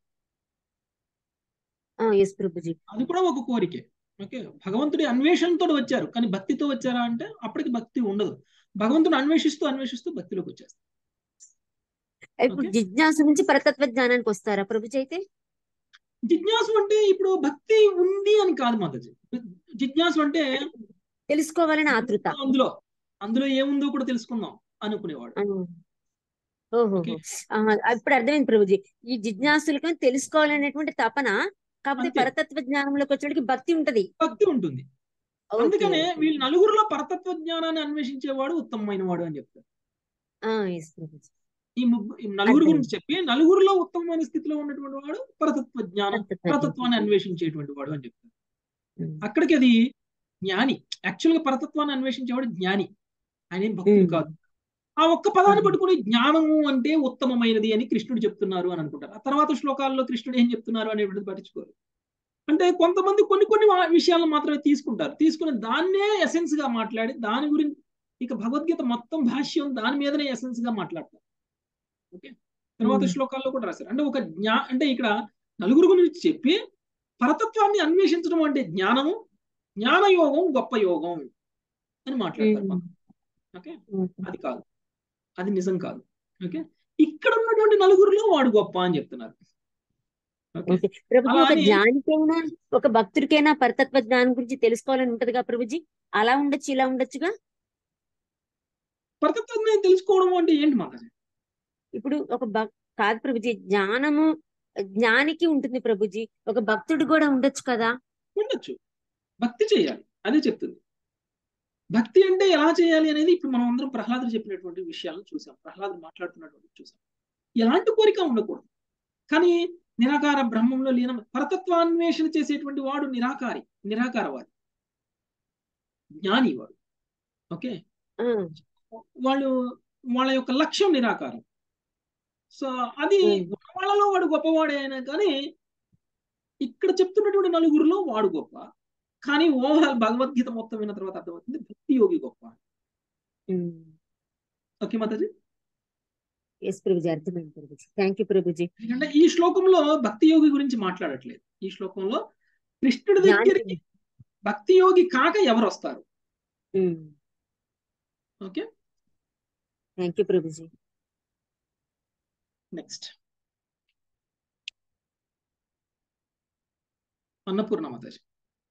ఎస్ ప్రభుజీ అది కూడా ఒక కోరికే ఓకే భగవంతుడి అన్వేషణతో వచ్చారు కానీ భక్తితో వచ్చారా అంటే అప్పటికి భక్తి ఉండదు భగవంతుని అన్వేషిస్తూ అన్వేషిస్తూ భక్తిలోకి వచ్చేస్తారు ఇప్పుడు ఓకే జిజ్ఞాసు నుంచి పరతత్వ జ్ఞానానికి వస్తారా ప్రభుజీ అయితే జిజ్ఞాసు అంటే ఇప్పుడు భక్తి ఉంది అని కాదు మాతాజీ జిజ్ఞాసు అంటే తెలుసుకోవాలని ఆతృత అందులో అందులో ఏముందో కూడా తెలుసుకుందాం అనుకునేవాడు ఆ, ఓహో ఓకే ఇప్పుడు అర్థమైంది ప్రభుజీ ఈ జిజ్ఞాసులకు తెలుసుకోవాలనేటువంటి తపన కాకపోతే అంతే పరతత్వ జ్ఞానంలోకి వచ్చేటికి భక్తి ఉంటది భక్తి ఉంటుంది ఓకే అందుకనే ఓకే వీళ్ళు నలుగురిలో పరతత్వ జ్ఞానాన్ని అన్వేషించేవాడు ఉత్తమమైన వాడు అని చెప్తారు ఎస్ ప్రభుజీ ఈ ముగ్గు ఈ నలుగురు అర్థమైంది గురించి చెప్పి నలుగురిలో ఉత్తమమైన స్థితిలో ఉన్నటువంటి వాడు పరతత్వ జ్ఞానం పరతత్వ పరతత్వాన్ని జ్ఞానం అన్వేషించేటువంటి వాడు అని చెప్తారు ఉమ్, అక్కడికి అది జ్ఞాని యాక్చువల్ గా పరతత్వాన్ని అన్వేషించేవాడు జ్ఞాని ఆయన ఏం భక్తుడు ఉమ్, కాదు ఆ ఒక్క పదాన్ని ఉమ్, పట్టుకుని జ్ఞానము అంటే ఉత్తమమైనది అని కృష్ణుడు చెప్తున్నారు అని అనుకుంటారు ఆ తర్వాత శ్లోకాల్లో కృష్ణుడు ఏం చెప్తున్నారు అనేటువంటిది పట్టించుకోరు అంటే కొంతమంది కొన్ని కొన్ని వా- విషయాలను మాత్రమే తీసుకుంటారు తీసుకుని దాన్నే ఎసెన్స్ గా మాట్లాడి దాని గురించి ఇక భగవద్గీత మొత్తం భాష్యం దాని మీదనే ఎసెన్స్ గా మాట్లాడతారు ఓకే తర్వాత ఉమ్, శ్లోకాల్లో కూడా రాశారు అంటే ఒక జ్ఞా అంటే ఇక్కడ నలుగురు గురించి చెప్పి పరతత్వాన్ని అన్వేషించడం అంటే జ్ఞానము జ్ఞానయోగం గొప్ప యోగం అని మాట్లాడతారు ఉమ్, కొంత ఓకే ఉమ్, అది కాదు అది నిజం కాదు ఓకే ఇక్కడ ఉన్నటువంటి నలుగురిలో వాడు గొప్ప అని చెప్తున్నారు ఓకే ఓకే ప్రభుజీ అలా ఒక అని జ్ఞానికైనా ఒక భక్తుడికైనా పరతత్వ జ్ఞానం గురించి తెలుసుకోవాలని ఉంటదిగా ప్రభుజీ అలా ఉండొచ్చు ఇలా ఉండొచ్చుగా పరతత్వాన్ని తెలుసుకోవడం అంటే ఏంటి మాకు ఇప్పుడు ఒక భక్ కాదు ప్రభుజీ జ్ఞానము జ్ఞానికి ఉంటుంది ప్రభుజీ ఒక భక్తుడు కూడా ఉండొచ్చు కదా ఉండొచ్చు భక్తి చేయాలి అదే చెప్తుంది భక్తి అంటే ఎలా చేయాలి అనేది ఇప్పుడు మనం అందరం ప్రహ్లాదుడు చెప్పినటువంటి విషయాలను చూసాం ప్రహ్లాదుడు మాట్లాడుతున్నటువంటి చూసాం ఎలాంటి కోరిక ఉండకూడదు కానీ నిరాకార బ్రహ్మంలో లీనం పరతత్వాన్వేషణ చేసేటువంటి వాడు నిరాకారి నిరాకారవాది జ్ఞాని వాడు ఓకే ఆ, వాళ్ళు వాళ్ళ యొక్క లక్ష్యం నిరాకారం సో అది ఉమ్, వాళ్ళలో వాడు గొప్పవాడే అయినా కానీ ఇక్కడ చెప్తున్నటువంటి నలుగురిలో వాడు గొప్ప కానీ ఓవరాల్ భగవద్గీత మొత్తం విన్న తర్వాత అర్థమవుతుంది భక్తి యోగి గొప్ప ఉమ్. ఓకే మాతాజీ ఎస్ ప్రభుజీ అర్థమైంది ప్రభుజీ థ్యాంక్ యూ ప్రభుజీ ఎందుకంటే ఈ శ్లోకంలో భక్తి యోగి గురించి మాట్లాడట్లేదు ఈ శ్లోకంలో కృష్ణుడి జ్ఞాని దగ్గరికి భక్తి యోగి కాక ఎవరు వస్తారు okay thank you Prabhuji next Annapurna mataji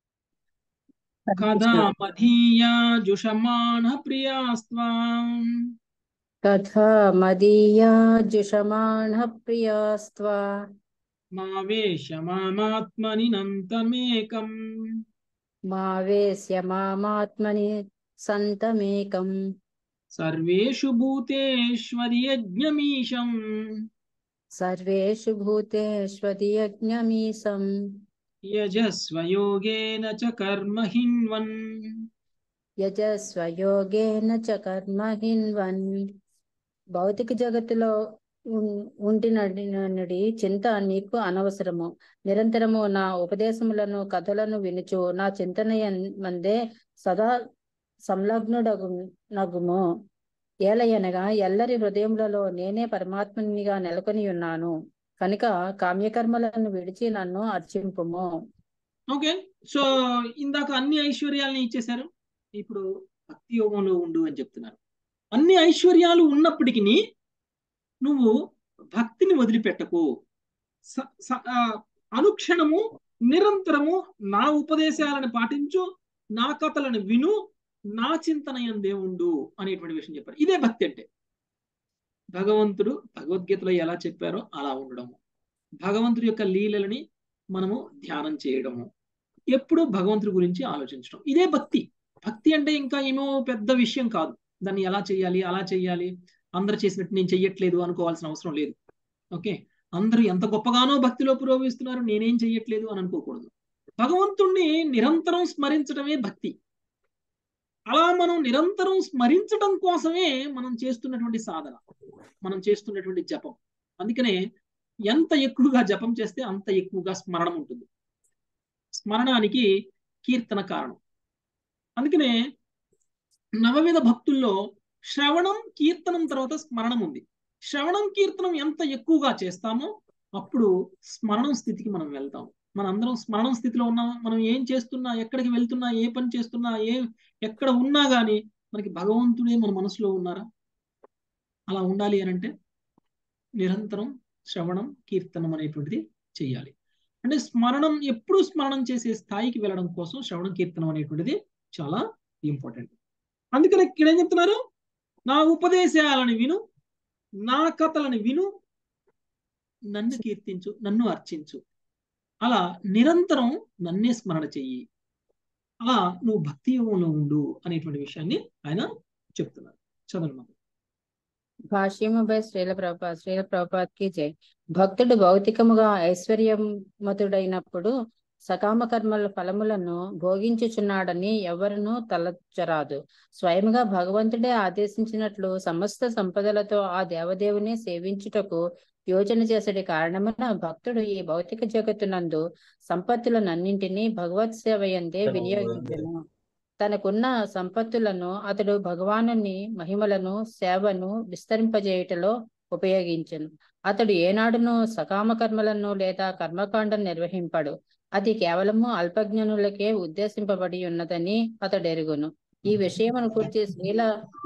కదా మధీయా జుషమాణ ప్రియాస్త్వాం कथा मदीया जुषमाणः प्रियास्त्वा మా వేష మామాత్మని నంతమేకం मा वेश्य मामात्मनि सन्तमेकम् సర్వేషు భూతేష్వరియజ్ఞమీశం सर्वेषु भूतेष्वधियज्ञमीशम् యజస్వ యోగేన చ కర్మ హిన్వన్ యజస్వ యోగేన చ కర్మ హిన్వన్ భౌతిక జగత్తులో ఉన్- ఉంటినడి చింత నీకు అనవసరము నిరంతరము నా ఉపదేశములను కథలను వినుచు నా చింతన మందే సదా సంలగ్నుడగు నగుము ఏలయనగా ఎల్లరి హృదయములలో నేనే పరమాత్మనిగా నెలకొని ఉన్నాను కనుక కామ్యకర్మలను విడిచి నన్ను అర్చింపుము ఓకే సో ఇందాక అన్ని ఐశ్వర్యాలని ఇచ్చేశారు ఇప్పుడు భక్తి యోగంలో ఉండు అని చెప్తున్నారు అన్ని ఐశ్వర్యాలు ఉన్నప్పటికీ నువ్వు భక్తిని వదిలిపెట్టకు స- స- ఆ, అనుక్షణము నిరంతరము నా ఉపదేశాలను పాటించు నా కథలను విను నా చింతన ఎందే ఉండు అనేటువంటి విషయం చెప్పారు ఇదే భక్తి అంటే భగవంతుడు భగవద్గీతలో ఎలా చెప్పారో అలా ఉండడము భగవంతుడి యొక్క లీలలని మనము ధ్యానం చేయడము ఎప్పుడు భగవంతుడి గురించి ఆలోచించడం ఇదే భక్తి భక్తి అంటే ఇంకా ఏమో పెద్ద విషయం కాదు దాన్ని ఎలా చేయాలి అలా చేయాలి అందరు చేసినట్టు నేను చెయ్యట్లేదు అనుకోవాల్సిన అవసరం లేదు ఓకే అందరూ ఎంత గొప్పగానో భక్తిలో పురోగమిస్తున్నారు నేనేం చెయ్యట్లేదు అని అనుకోకూడదు భగవంతుణ్ణి నిరంతరం స్మరించడమే భక్తి అలా మనం నిరంతరం స్మరించడం కోసమే మనం చేస్తున్నటువంటి సాధన మనం చేస్తున్నటువంటి జపం అందుకనే ఎంత ఎక్కువగా జపం చేస్తే అంత ఎక్కువగా స్మరణం ఉంటుంది స్మరణానికి కీర్తన కారణం అందుకనే నవవిధ భక్తుల్లో శ్రవణం కీర్తనం తర్వాత స్మరణం ఉంది శ్రవణం కీర్తనం ఎంత ఎక్కువగా చేస్తామో అప్పుడు స్మరణం స్థితికి మనం వెళ్తాం మనందరం స్మరణం స్థితిలో ఉన్నాం మనం ఏం చేస్తున్నా ఎక్కడికి వెళ్తున్నా ఏ పని చేస్తున్నా ఏ ఎక్కడ ఉన్నా గానీ మనకి భగవంతుడే మన మనసులో ఉన్నారా అలా ఉండాలి అని అంటే నిరంతరం శ్రవణం కీర్తనం అనేటువంటిది చెయ్యాలి అంటే స్మరణం ఎప్పుడు స్మరణం చేసే స్థాయికి వెళ్ళడం కోసం శ్రవణం కీర్తనం అనేటువంటిది చాలా ఇంపార్టెంట్ అందుకని ఇక్కడ ఏం చెప్తున్నారు నా ఉపదేశాలను విను నా కథలను విను నన్ను కీర్తించు నన్ను అర్చించు అలా నిరంతరం నన్నే స్మరణ చెయ్యి అలా నువ్వు భక్తి యోగంలో ఉండు అనేటువంటి విషయాన్ని ఆయన చెప్తున్నారు చదవండి భాష్యము బై శ్రీల ప్రభుపాద్ శ్రీల ప్రభుపాద్కి జై భక్తుడు భౌతికముగా ఐశ్వర్యమతుడైనప్పుడు సకామ కర్మల ఫలములను భోగించుచున్నాడని ఎవరునూ తలచరాదు స్వయముగా భగవంతుడే ఆదేశించినట్లు సమస్త సంపదలతో ఆ దేవదేవుని సేవించుటకు యోచన చేసడి కారణమున భక్తుడు ఈ భౌతిక జగత్తునందు సంపత్తులనన్నింటినీ భగవత్ సేవ ఎందే వినియోగించను తనకున్న సంపత్తులను అతడు భగవానుని మహిమలను సేవను విస్తరింపజేయుటలో ఉపయోగించను అతడు ఏనాడును సకామ కర్మలను లేదా కర్మకాండ నిర్వహింపడు అది కేవలము అల్పజ్ఞనులకే ఉద్దేశింపబడి ఉన్నదని అతడు ఎరుగును ఈ విషయమును గురించి శ్రీల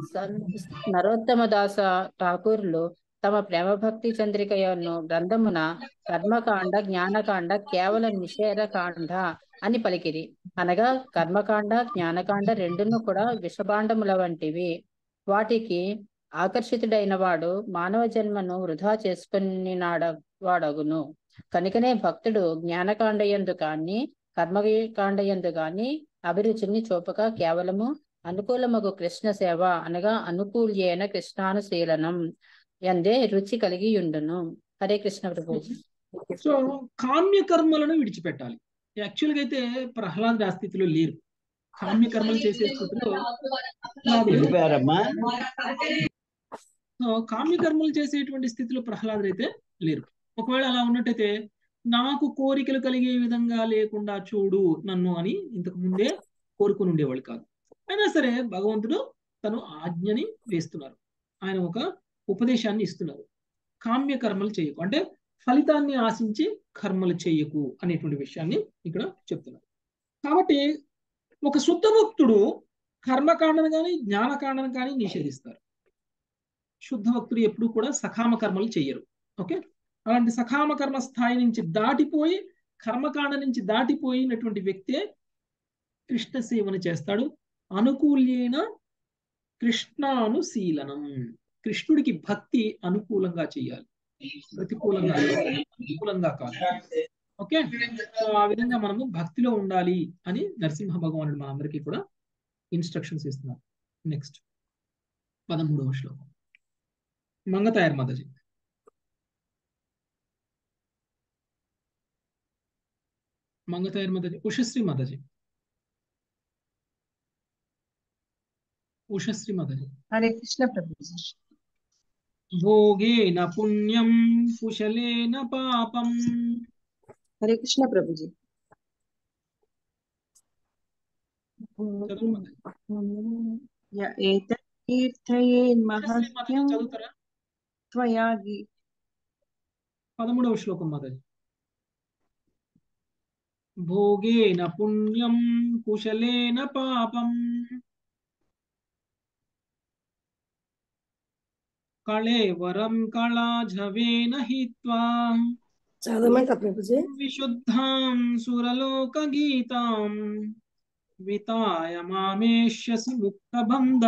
నరోత్తమ దాస ఠాకూర్లు తమ ప్రేమ భక్తి చంద్రికను గ్రంథమున కర్మకాండ జ్ఞానకాండ కేవల నిషేధకాండ అని పలికిరి అనగా కర్మకాండ జ్ఞానకాండ రెండును కూడా విషభాండముల వంటివి వాటికి ఆకర్షితుడైన వాడు మానవ జన్మను వృధా చేసుకుని వాడగును కనుకనే భక్తుడు జ్ఞానకాండయందు కాని కర్మకాండయందు గాని అభిరుచిని చూపక కేవలము అనుకూలమగు కృష్ణ సేవ అనగా అనుకూల్యేన కృష్ణానుశీలనం ఎందే రుచి కలిగి ఉండును హరే కృష్ణ ప్రభుజీ సో కామ్య కర్మలను విడిచిపెట్టాలి యాక్చువల్గా అయితే ప్రహ్లాద్ ఆ స్థితిలో లేరు కామ్య కర్మలు చేసే స్థితిలో వెళ్ళిపోయారమ్మా సో కామ్య కర్మలు చేసేటువంటి స్థితిలో ప్రహ్లాదుడు అయితే లేరు ఒకవేళ అలా ఉన్నట్టయితే నాకు కోరికలు కలిగే విధంగా లేకుండా చూడు నన్ను అని ఇంతకు ముందే కోరుకుని ఉండేవాళ్ళు కాదు అయినా సరే భగవంతుడు తను ఆజ్ఞని వేస్తున్నారు ఆయన ఒక ఉపదేశాన్ని ఇస్తున్నారు కామ్య కర్మలు చేయకు అంటే ఫలితాన్ని ఆశించి కర్మలు చేయకు అనేటువంటి విషయాన్ని ఇక్కడ చెప్తున్నారు కాబట్టి ఒక శుద్ధ భక్తుడు కర్మకాండను కానీ జ్ఞానకాండను కానీ నిషేధిస్తారు శుద్ధ భక్తుడు ఎప్పుడు కూడా సకామ కర్మలు చెయ్యరు ఓకే అలాంటి సకామ కర్మ స్థాయి నుంచి దాటిపోయి కర్మకాండ నుంచి దాటిపోయినటువంటి వ్యక్తే కృష్ణ సేవను చేస్తాడు అనుకూల్యైన కృష్ణానుశీలనం కృష్ణుడికి భక్తి అనుకూలంగా చేయాలి ప్రతికూలంగా అనుకూలంగా కాదు ఓకే సో ఆ విధంగా మనము భక్తిలో ఉండాలి అని నరసింహ భగవానుడు మనందరికీ కూడా ఇన్స్ట్రక్షన్స్ ఇస్తున్నారు నెక్స్ట్ పదమూడవ శ్లోకం మంగతాయర్ మాతాజీ మంగతాయర్ మాతాజీ ఉషశ్రీ మాతాజీ ఉషశ్రీ మదరి హరే కృష్ణ ప్రభుజీ భోగేన పుణ్యం కుశలేన పాపం హరే కృష్ణ ప్రభుజీ చదవండి మదరి య ఏతత్ కీర్తయేన్ ఉషశ్రీ మదరి మహత్యం చదువుతారా త్వయా గి పదమూడవ శ్లోకం మదరి భోగేన పుణ్యం కుశలేన పాపం కళేవరం కళాఝవేన హిత్వా చదవమంట ప్రభుజీ విశుద్ధాం సురలోక గీతాం వితాయ మామేష్యసి ముక్తబంధ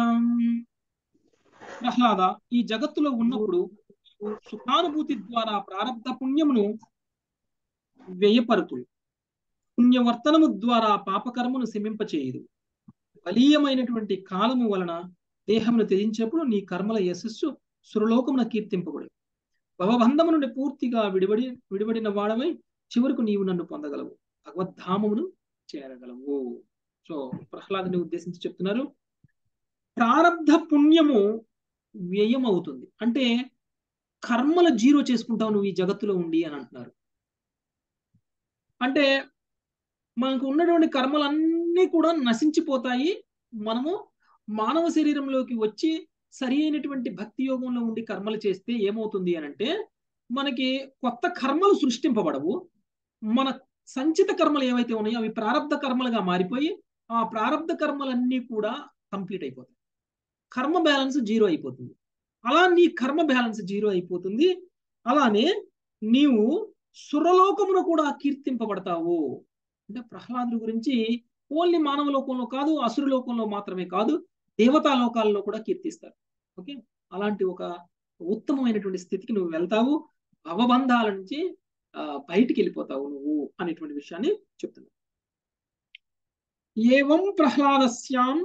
ప్రహ్లాద ఈ జగత్తులో ఉన్నప్పుడు నీవు సుఖానుభూతి ద్వారా ప్రారంధ పుణ్యమును వ్యయపరుతులు పుణ్యవర్తనము ద్వారా పాపకర్మను శమింపచేయదు బలీయమైనటువంటి కాలము వలన దేహమును త్యజించినప్పుడు నీ కర్మల యశస్సు సురలోకమున కీర్తింపబడు భవబంధము నుండి పూర్తిగా విడిబడి విడిబడిన వాడమై చివరకు నీవు నన్ను పొందగలవు భగవద్ధామమును చేరగలవు సో ప్రహ్లాదుని ఉద్దేశించి చెప్తున్నారు ప్రారంధ పుణ్యము వ్యయం అవుతుంది అంటే కర్మల జీరో చేసుకుంటావు నువ్వు ఈ జగత్తులో ఉండి అని అంటున్నారు అంటే మనకు ఉన్నటువంటి కర్మలన్నీ కూడా నశించిపోతాయి మనము మానవ శరీరంలోకి వచ్చి సరి అయినటువంటి భక్తి యోగంలో ఉండి కర్మలు చేస్తే ఏమవుతుంది అని అంటే మనకి కొత్త కర్మలు సృష్టింపబడవు మన సంచిత కర్మలు ఏవైతే ఉన్నాయో అవి ప్రారంధ కర్మలుగా మారిపోయి ఆ ప్రారంధ కర్మలన్నీ కూడా కంప్లీట్ అయిపోతాయి కర్మ బ్యాలెన్స్ జీరో అయిపోతుంది అలా నీ కర్మ బ్యాలెన్స్ జీరో అయిపోతుంది అలానే నీవు సురలోకమును కూడా కీర్తింపబడతావు అంటే ప్రహ్లాదుడి గురించి ఓన్లీ మానవ లోకంలో కాదు అసురు లోకంలో మాత్రమే కాదు దేవతా లోకాల్లో కూడా కీర్తిస్తారు ఓకే అలాంటి ఒక ఉత్తమమైనటువంటి స్థితికి నువ్వు వెళ్తావు భవబంధాల నుంచి ఆ, బయటికి వెళ్ళిపోతావు నువ్వు అనేటువంటి విషయాన్ని చెప్తున్నావు ఏవం ప్రహ్లాదస్యాం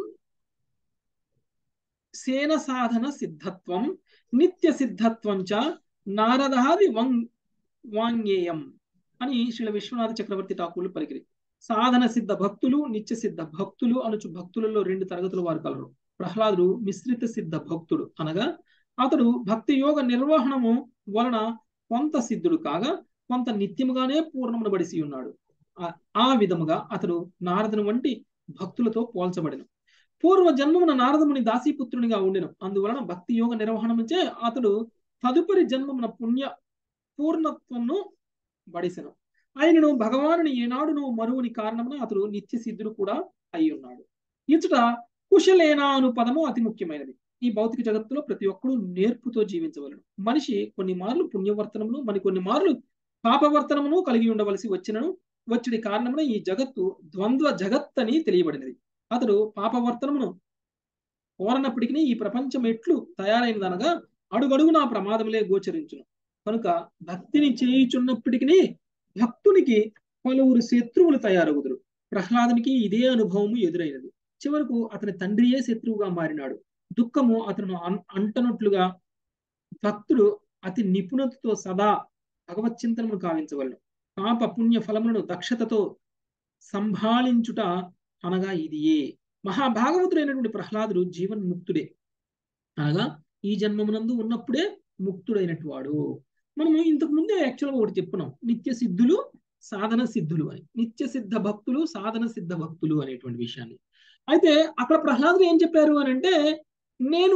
సేన సాధన సిద్ధత్వం నిత్య సిద్ధత్వం చ నారదాది వంగ్ వాంగేయం అని శ్రీల విశ్వనాథ చక్రవర్తి ఠాకూర్లు పలికిరి సాధన సిద్ధ భక్తులు నిత్య సిద్ధ భక్తులు అనుచు భక్తులలో రెండు తరగతుల వారు కలరు ప్రహ్లాదుడు మిశ్రిత సిద్ధ భక్తుడు అనగా అతడు భక్తి యోగ నిర్వహణము వలన కొంత సిద్ధుడు కాగా కొంత నిత్యముగానే పూర్ణమును బడిసి ఉన్నాడు ఆ- ఆ విధముగా అతడు నారదుని వంటి భక్తులతో పోల్చబడిన పూర్వ జన్మమున నారదముని దాసీపుత్రునిగా ఉండెను అందువలన భక్తి యోగ నిర్వహణముచే అతడు తదుపరి జన్మమున పుణ్య పూర్ణత్వమును బడిసెను ఆయనను భగవానుని ఏనాడును మరువుని కారణమున అతడు నిత్య సిద్ధుడు కూడా అయి ఉన్నాడు ఇచ్చట కుశలేనా అను పదము అతి ముఖ్యమైనది ఈ భౌతిక జగత్తులో ప్రతి ఒక్కరూ నేర్పుతో జీవించవలను మనిషి కొన్ని మార్లు పుణ్యవర్తనమును మరి కొన్ని మార్లు పాపవర్తనమును కలిగి ఉండవలసి వచ్చినను వచ్చడి కారణమున ఈ జగత్తు ద్వంద్వ జగత్ అని తెలియబడినది అతడు పాపవర్తనమును కోరనప్పటికీ ఈ ప్రపంచం ఎట్లు తయారైనదనగా అడుగడుగునా ప్రమాదములే గోచరించును కనుక భక్తిని చేయుచున్నప్పటికీ భక్తునికి పలువురు శత్రువులు తయారవుదురు ప్రహ్లాదునికి ఇదే అనుభవము ఎదురైనది చివరకు అతని తండ్రియే శత్రువుగా మారినాడు దుఃఖము అతను అన్- అంటనట్లుగా భక్తుడు అతి నిపుణతతో సదా భగవత్ చింతనను కావించవలను పాప పుణ్య ఫలములను దక్షతతో సంభాళించుట అనగా ఇదియే మహాభాగవతుడైనటువంటి ప్రహ్లాదుడు జీవన్ముక్తుడే అనగా ఈ జన్మమునందు ఉన్నప్పుడే ముక్తుడైనటు వాడు మనము ఇంతకు ముందే యాక్చువల్గా ఒకటి చెప్పున్నాం నిత్య సిద్ధులు సాధన సిద్ధులు అని నిత్య సిద్ధ భక్తులు సాధన సిద్ధ భక్తులు అనేటువంటి విషయాన్ని అయితే అక్కడ ప్రహ్లాదుడు ఏం చెప్పారు అని అంటే నేను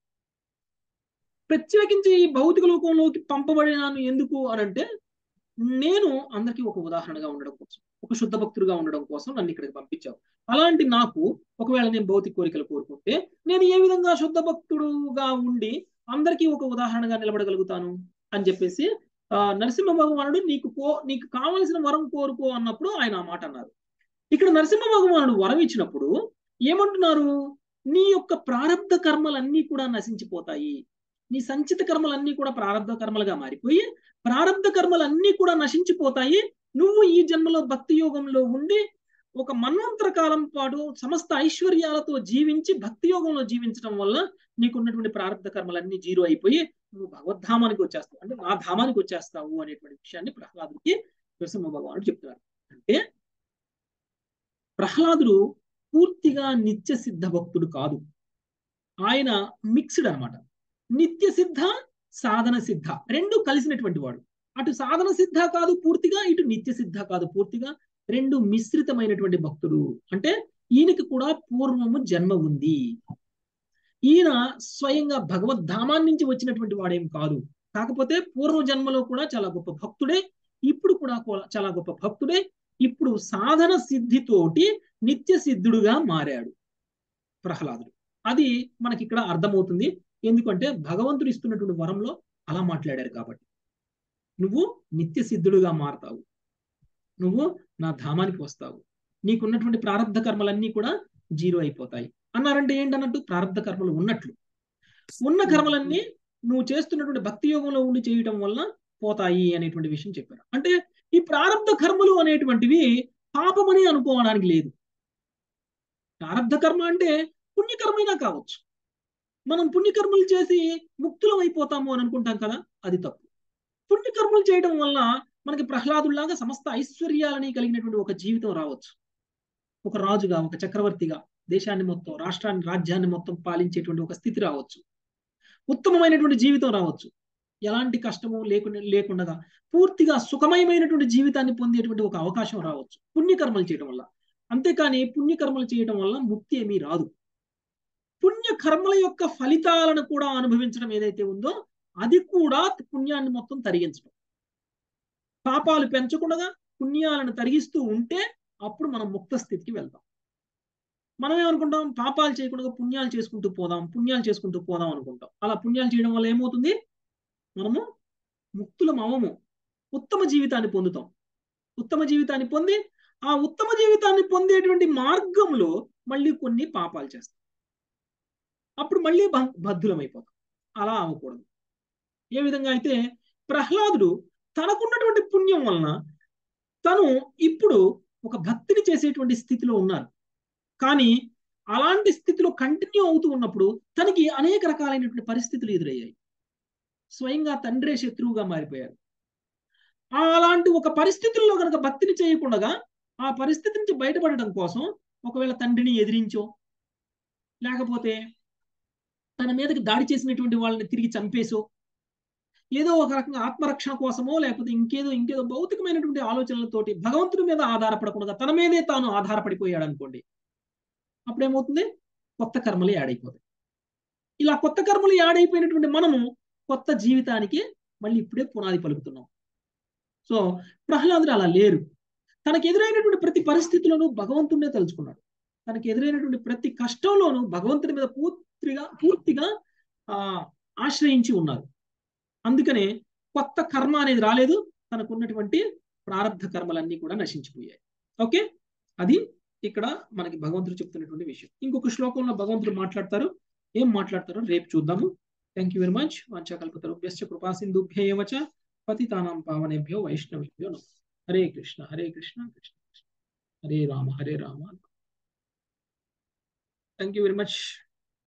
ప్రత్యేకించి ఈ భౌతిక లోకంలోకి పంపబడినాను ఎందుకు అని అంటే నేను అందరికీ ఒక ఉదాహరణగా ఉండడం కోసం ఒక శుద్ధ భక్తుడిగా ఉండడం కోసం నన్ను ఇక్కడికి పంపించావు అలాంటి నాకు ఒకవేళ నేను భౌతిక కోరికలు కోరుకుంటే నేను ఏ విధంగా శుద్ధ భక్తుడుగా ఉండి అందరికీ ఒక ఉదాహరణగా నిలబడగలుగుతాను అని చెప్పేసి ఆ నరసింహ భగవానుడు నీకు కో నీకు కావలసిన వరం కోరుకో అన్నప్పుడు ఆయన ఆ మాట అన్నారు ఇక్కడ నరసింహ భగవానుడు వరం ఇచ్చినప్పుడు ఏమంటున్నారు నీ యొక్క ప్రారంధ కర్మలన్నీ కూడా నశించిపోతాయి నీ సంచిత కర్మలన్నీ కూడా ప్రారంధ కర్మలుగా మారిపోయి ప్రారంధ కర్మలన్నీ కూడా నశించిపోతాయి నువ్వు ఈ జన్మలో భక్తి యోగంలో ఉండి ఒక మన్వంతర కాలం పాటు సమస్త ఐశ్వర్యాలతో జీవించి భక్తి యోగంలో జీవించడం వల్ల నీకున్నటువంటి ప్రారంధ కర్మలన్నీ జీరో అయిపోయి నువ్వు భగవద్ధామానికి వచ్చేస్తావు అంటే నా ధామానికి వచ్చేస్తావు అనేటువంటి విషయాన్ని ప్రహ్లాదుడికి నరసింహ భగవానుడు చెప్తున్నారు అంటే ప్రహ్లాదుడు పూర్తిగా నిత్య సిద్ధ భక్తుడు కాదు ఆయన మిక్స్డ్ అన్నమాట నిత్య సిద్ధ సాధన సిద్ధ రెండు కలిసినటువంటి వాడు అటు సాధన సిద్ధ కాదు పూర్తిగా ఇటు నిత్య సిద్ధ కాదు పూర్తిగా రెండు మిశ్రితమైనటువంటి భక్తుడు అంటే ఈయనకి కూడా పూర్వము జన్మ ఉంది ఈయన స్వయంగా భగవద్ధామాన్ని నుంచి వచ్చినటువంటి వాడేం కాదు కాకపోతే పూర్వ జన్మలో కూడా చాలా గొప్ప భక్తుడే ఇప్పుడు కూడా కో- చాలా గొప్ప భక్తుడే ఇప్పుడు సాధన సిద్ధితోటి నిత్య సిద్ధుడుగా మారాడు ప్రహ్లాదుడు అది మనకి ఇక్కడ అర్థమవుతుంది ఎందుకంటే భగవంతుడు ఇస్తున్నటువంటి వరంలో అలా మాట్లాడారు కాబట్టి నువ్వు నిత్య సిద్ధుడుగా మారతావు నువ్వు నా ధామానికి వస్తావు నీకున్నటువంటి ప్రారంధ కర్మలన్నీ కూడా జీరో అయిపోతాయి అన్నారంటే ఏంటన్నట్టు ప్రారంధ కర్మలు ఉన్నట్లు ఉన్న కర్మలన్నీ నువ్వు చేస్తున్నటువంటి భక్తి యోగంలో ఉండి చేయటం వల్ల పోతాయి అనేటువంటి విషయం చెప్పారు అంటే ఈ ప్రారంధ కర్మలు అనేటువంటివి పాపమని అనుకోవడానికి లేదు ప్రారంధ కర్మ అంటే పుణ్యకర్మైనా కావచ్చు మనం పుణ్యకర్మలు చేసి ముక్తులం అయిపోతాము అని అనుకుంటాం కదా అది తప్పు పుణ్యకర్మలు చేయడం వల్ల మనకి ప్రహ్లాదుల్లాగా సమస్త ఐశ్వర్యాలని కలిగినటువంటి ఒక జీవితం రావచ్చు ఒక రాజుగా ఒక చక్రవర్తిగా దేశాన్ని మొత్తం రాష్ట్రాన్ని రాజ్యాన్ని మొత్తం పాలించేటువంటి ఒక స్థితి రావచ్చు ఉత్తమమైనటువంటి జీవితం రావచ్చు ఎలాంటి కష్టము లేకుండా లేకుండా పూర్తిగా సుఖమయమైనటువంటి జీవితాన్ని పొందేటువంటి ఒక అవకాశం రావచ్చు పుణ్యకర్మలు చేయడం వల్ల అంతేకాని పుణ్యకర్మలు చేయడం వల్ల ముక్తి ఏమీ రాదు పుణ్యకర్మల యొక్క ఫలితాలను కూడా అనుభవించడం ఏదైతే ఉందో అది కూడా పుణ్యాన్ని మొత్తం తరిగించడం పాపాలు పెంచకుండా పుణ్యాలను తరిగిస్తూ ఉంటే అప్పుడు మనం ముక్త స్థితికి వెళ్తాం మనం ఏమనుకుంటాం పాపాలు చేయకుండా పుణ్యాలు చేసుకుంటూ పోదాం పుణ్యాలు చేసుకుంటూ పోదాం అనుకుంటాం అలా పుణ్యాలు చేయడం వల్ల ఏమవుతుంది మనము ముక్తులం అవము ఉత్తమ జీవితాన్ని పొందుతాం ఉత్తమ జీవితాన్ని పొంది ఆ ఉత్తమ జీవితాన్ని పొందేటువంటి మార్గంలో మళ్ళీ కొన్ని పాపాలు చేస్తాం అప్పుడు మళ్ళీ బద్ధులం అయిపోతాం అలా అవ్వకూడదు ఏ విధంగా అయితే ప్రహ్లాదుడు తనకున్నటువంటి పుణ్యం వలన తను ఇప్పుడు ఒక భక్తిని చేసేటువంటి స్థితిలో ఉన్నారు కానీ అలాంటి స్థితిలో కంటిన్యూ అవుతూ ఉన్నప్పుడు తనకి అనేక రకాలైనటువంటి పరిస్థితులు ఎదురయ్యాయి స్వయంగా తండ్రే శత్రువుగా మారిపోయారు అలాంటి ఒక పరిస్థితుల్లో కనుక భక్తిని చేయకుండా ఆ పరిస్థితి నుంచి బయటపడడం కోసం ఒకవేళ తండ్రిని ఎదిరించో లేకపోతే తన మీదకి దాడి చేసినటువంటి వాళ్ళని తిరిగి చంపేసో ఏదో ఒక రకంగా ఆత్మరక్షణ కోసమో లేకపోతే ఇంకేదో ఇంకేదో భౌతికమైనటువంటి ఆలోచనలతోటి భగవంతుడి మీద ఆధారపడకుండా తన మీదే తాను ఆధారపడిపోయాడు అనుకోండి అప్పుడేమవుతుంది కొత్త కర్మలు యాడైపోతాయి ఇలా కొత్త కర్మలు యాడైపోయినటువంటి మనము కొత్త జీవితానికి మళ్ళీ ఇప్పుడే పునాది పలుకుతున్నాం సో ప్రహ్లాదుడు అలా లేరు తనకు ఎదురైనటువంటి ప్రతి పరిస్థితిలోనూ భగవంతుడినే తలుచుకున్నాడు తనకు ఎదురైనటువంటి ప్రతి కష్టంలోనూ భగవంతుడి మీద పూర్తిగా పూర్తిగా ఆ ఆశ్రయించి ఉన్నారు అందుకనే కొత్త కర్మ అనేది రాలేదు తనకు ఉన్నటువంటి ప్రారంభ కర్మలన్నీ కూడా నశించిపోయాయి ఓకే అది ఇక్కడ మనకి భగవంతుడు చెప్తున్నటువంటి విషయం ఇంకొక శ్లోకంలో భగవంతుడు మాట్లాడతారు ఏం మాట్లాడతారో రేపు చూద్దాము థ్యాంక్ యూ వెరీ మచ్ వంచకల్పతరుభ్యశ్చ కృపా సింధుభ్య చ పతితానాం పావనేభ్యో వైష్ణవేభ్యో నమః Hare Krishna Hare Krishna Krishna Krishna Hare Rama Hare Rama thank you very much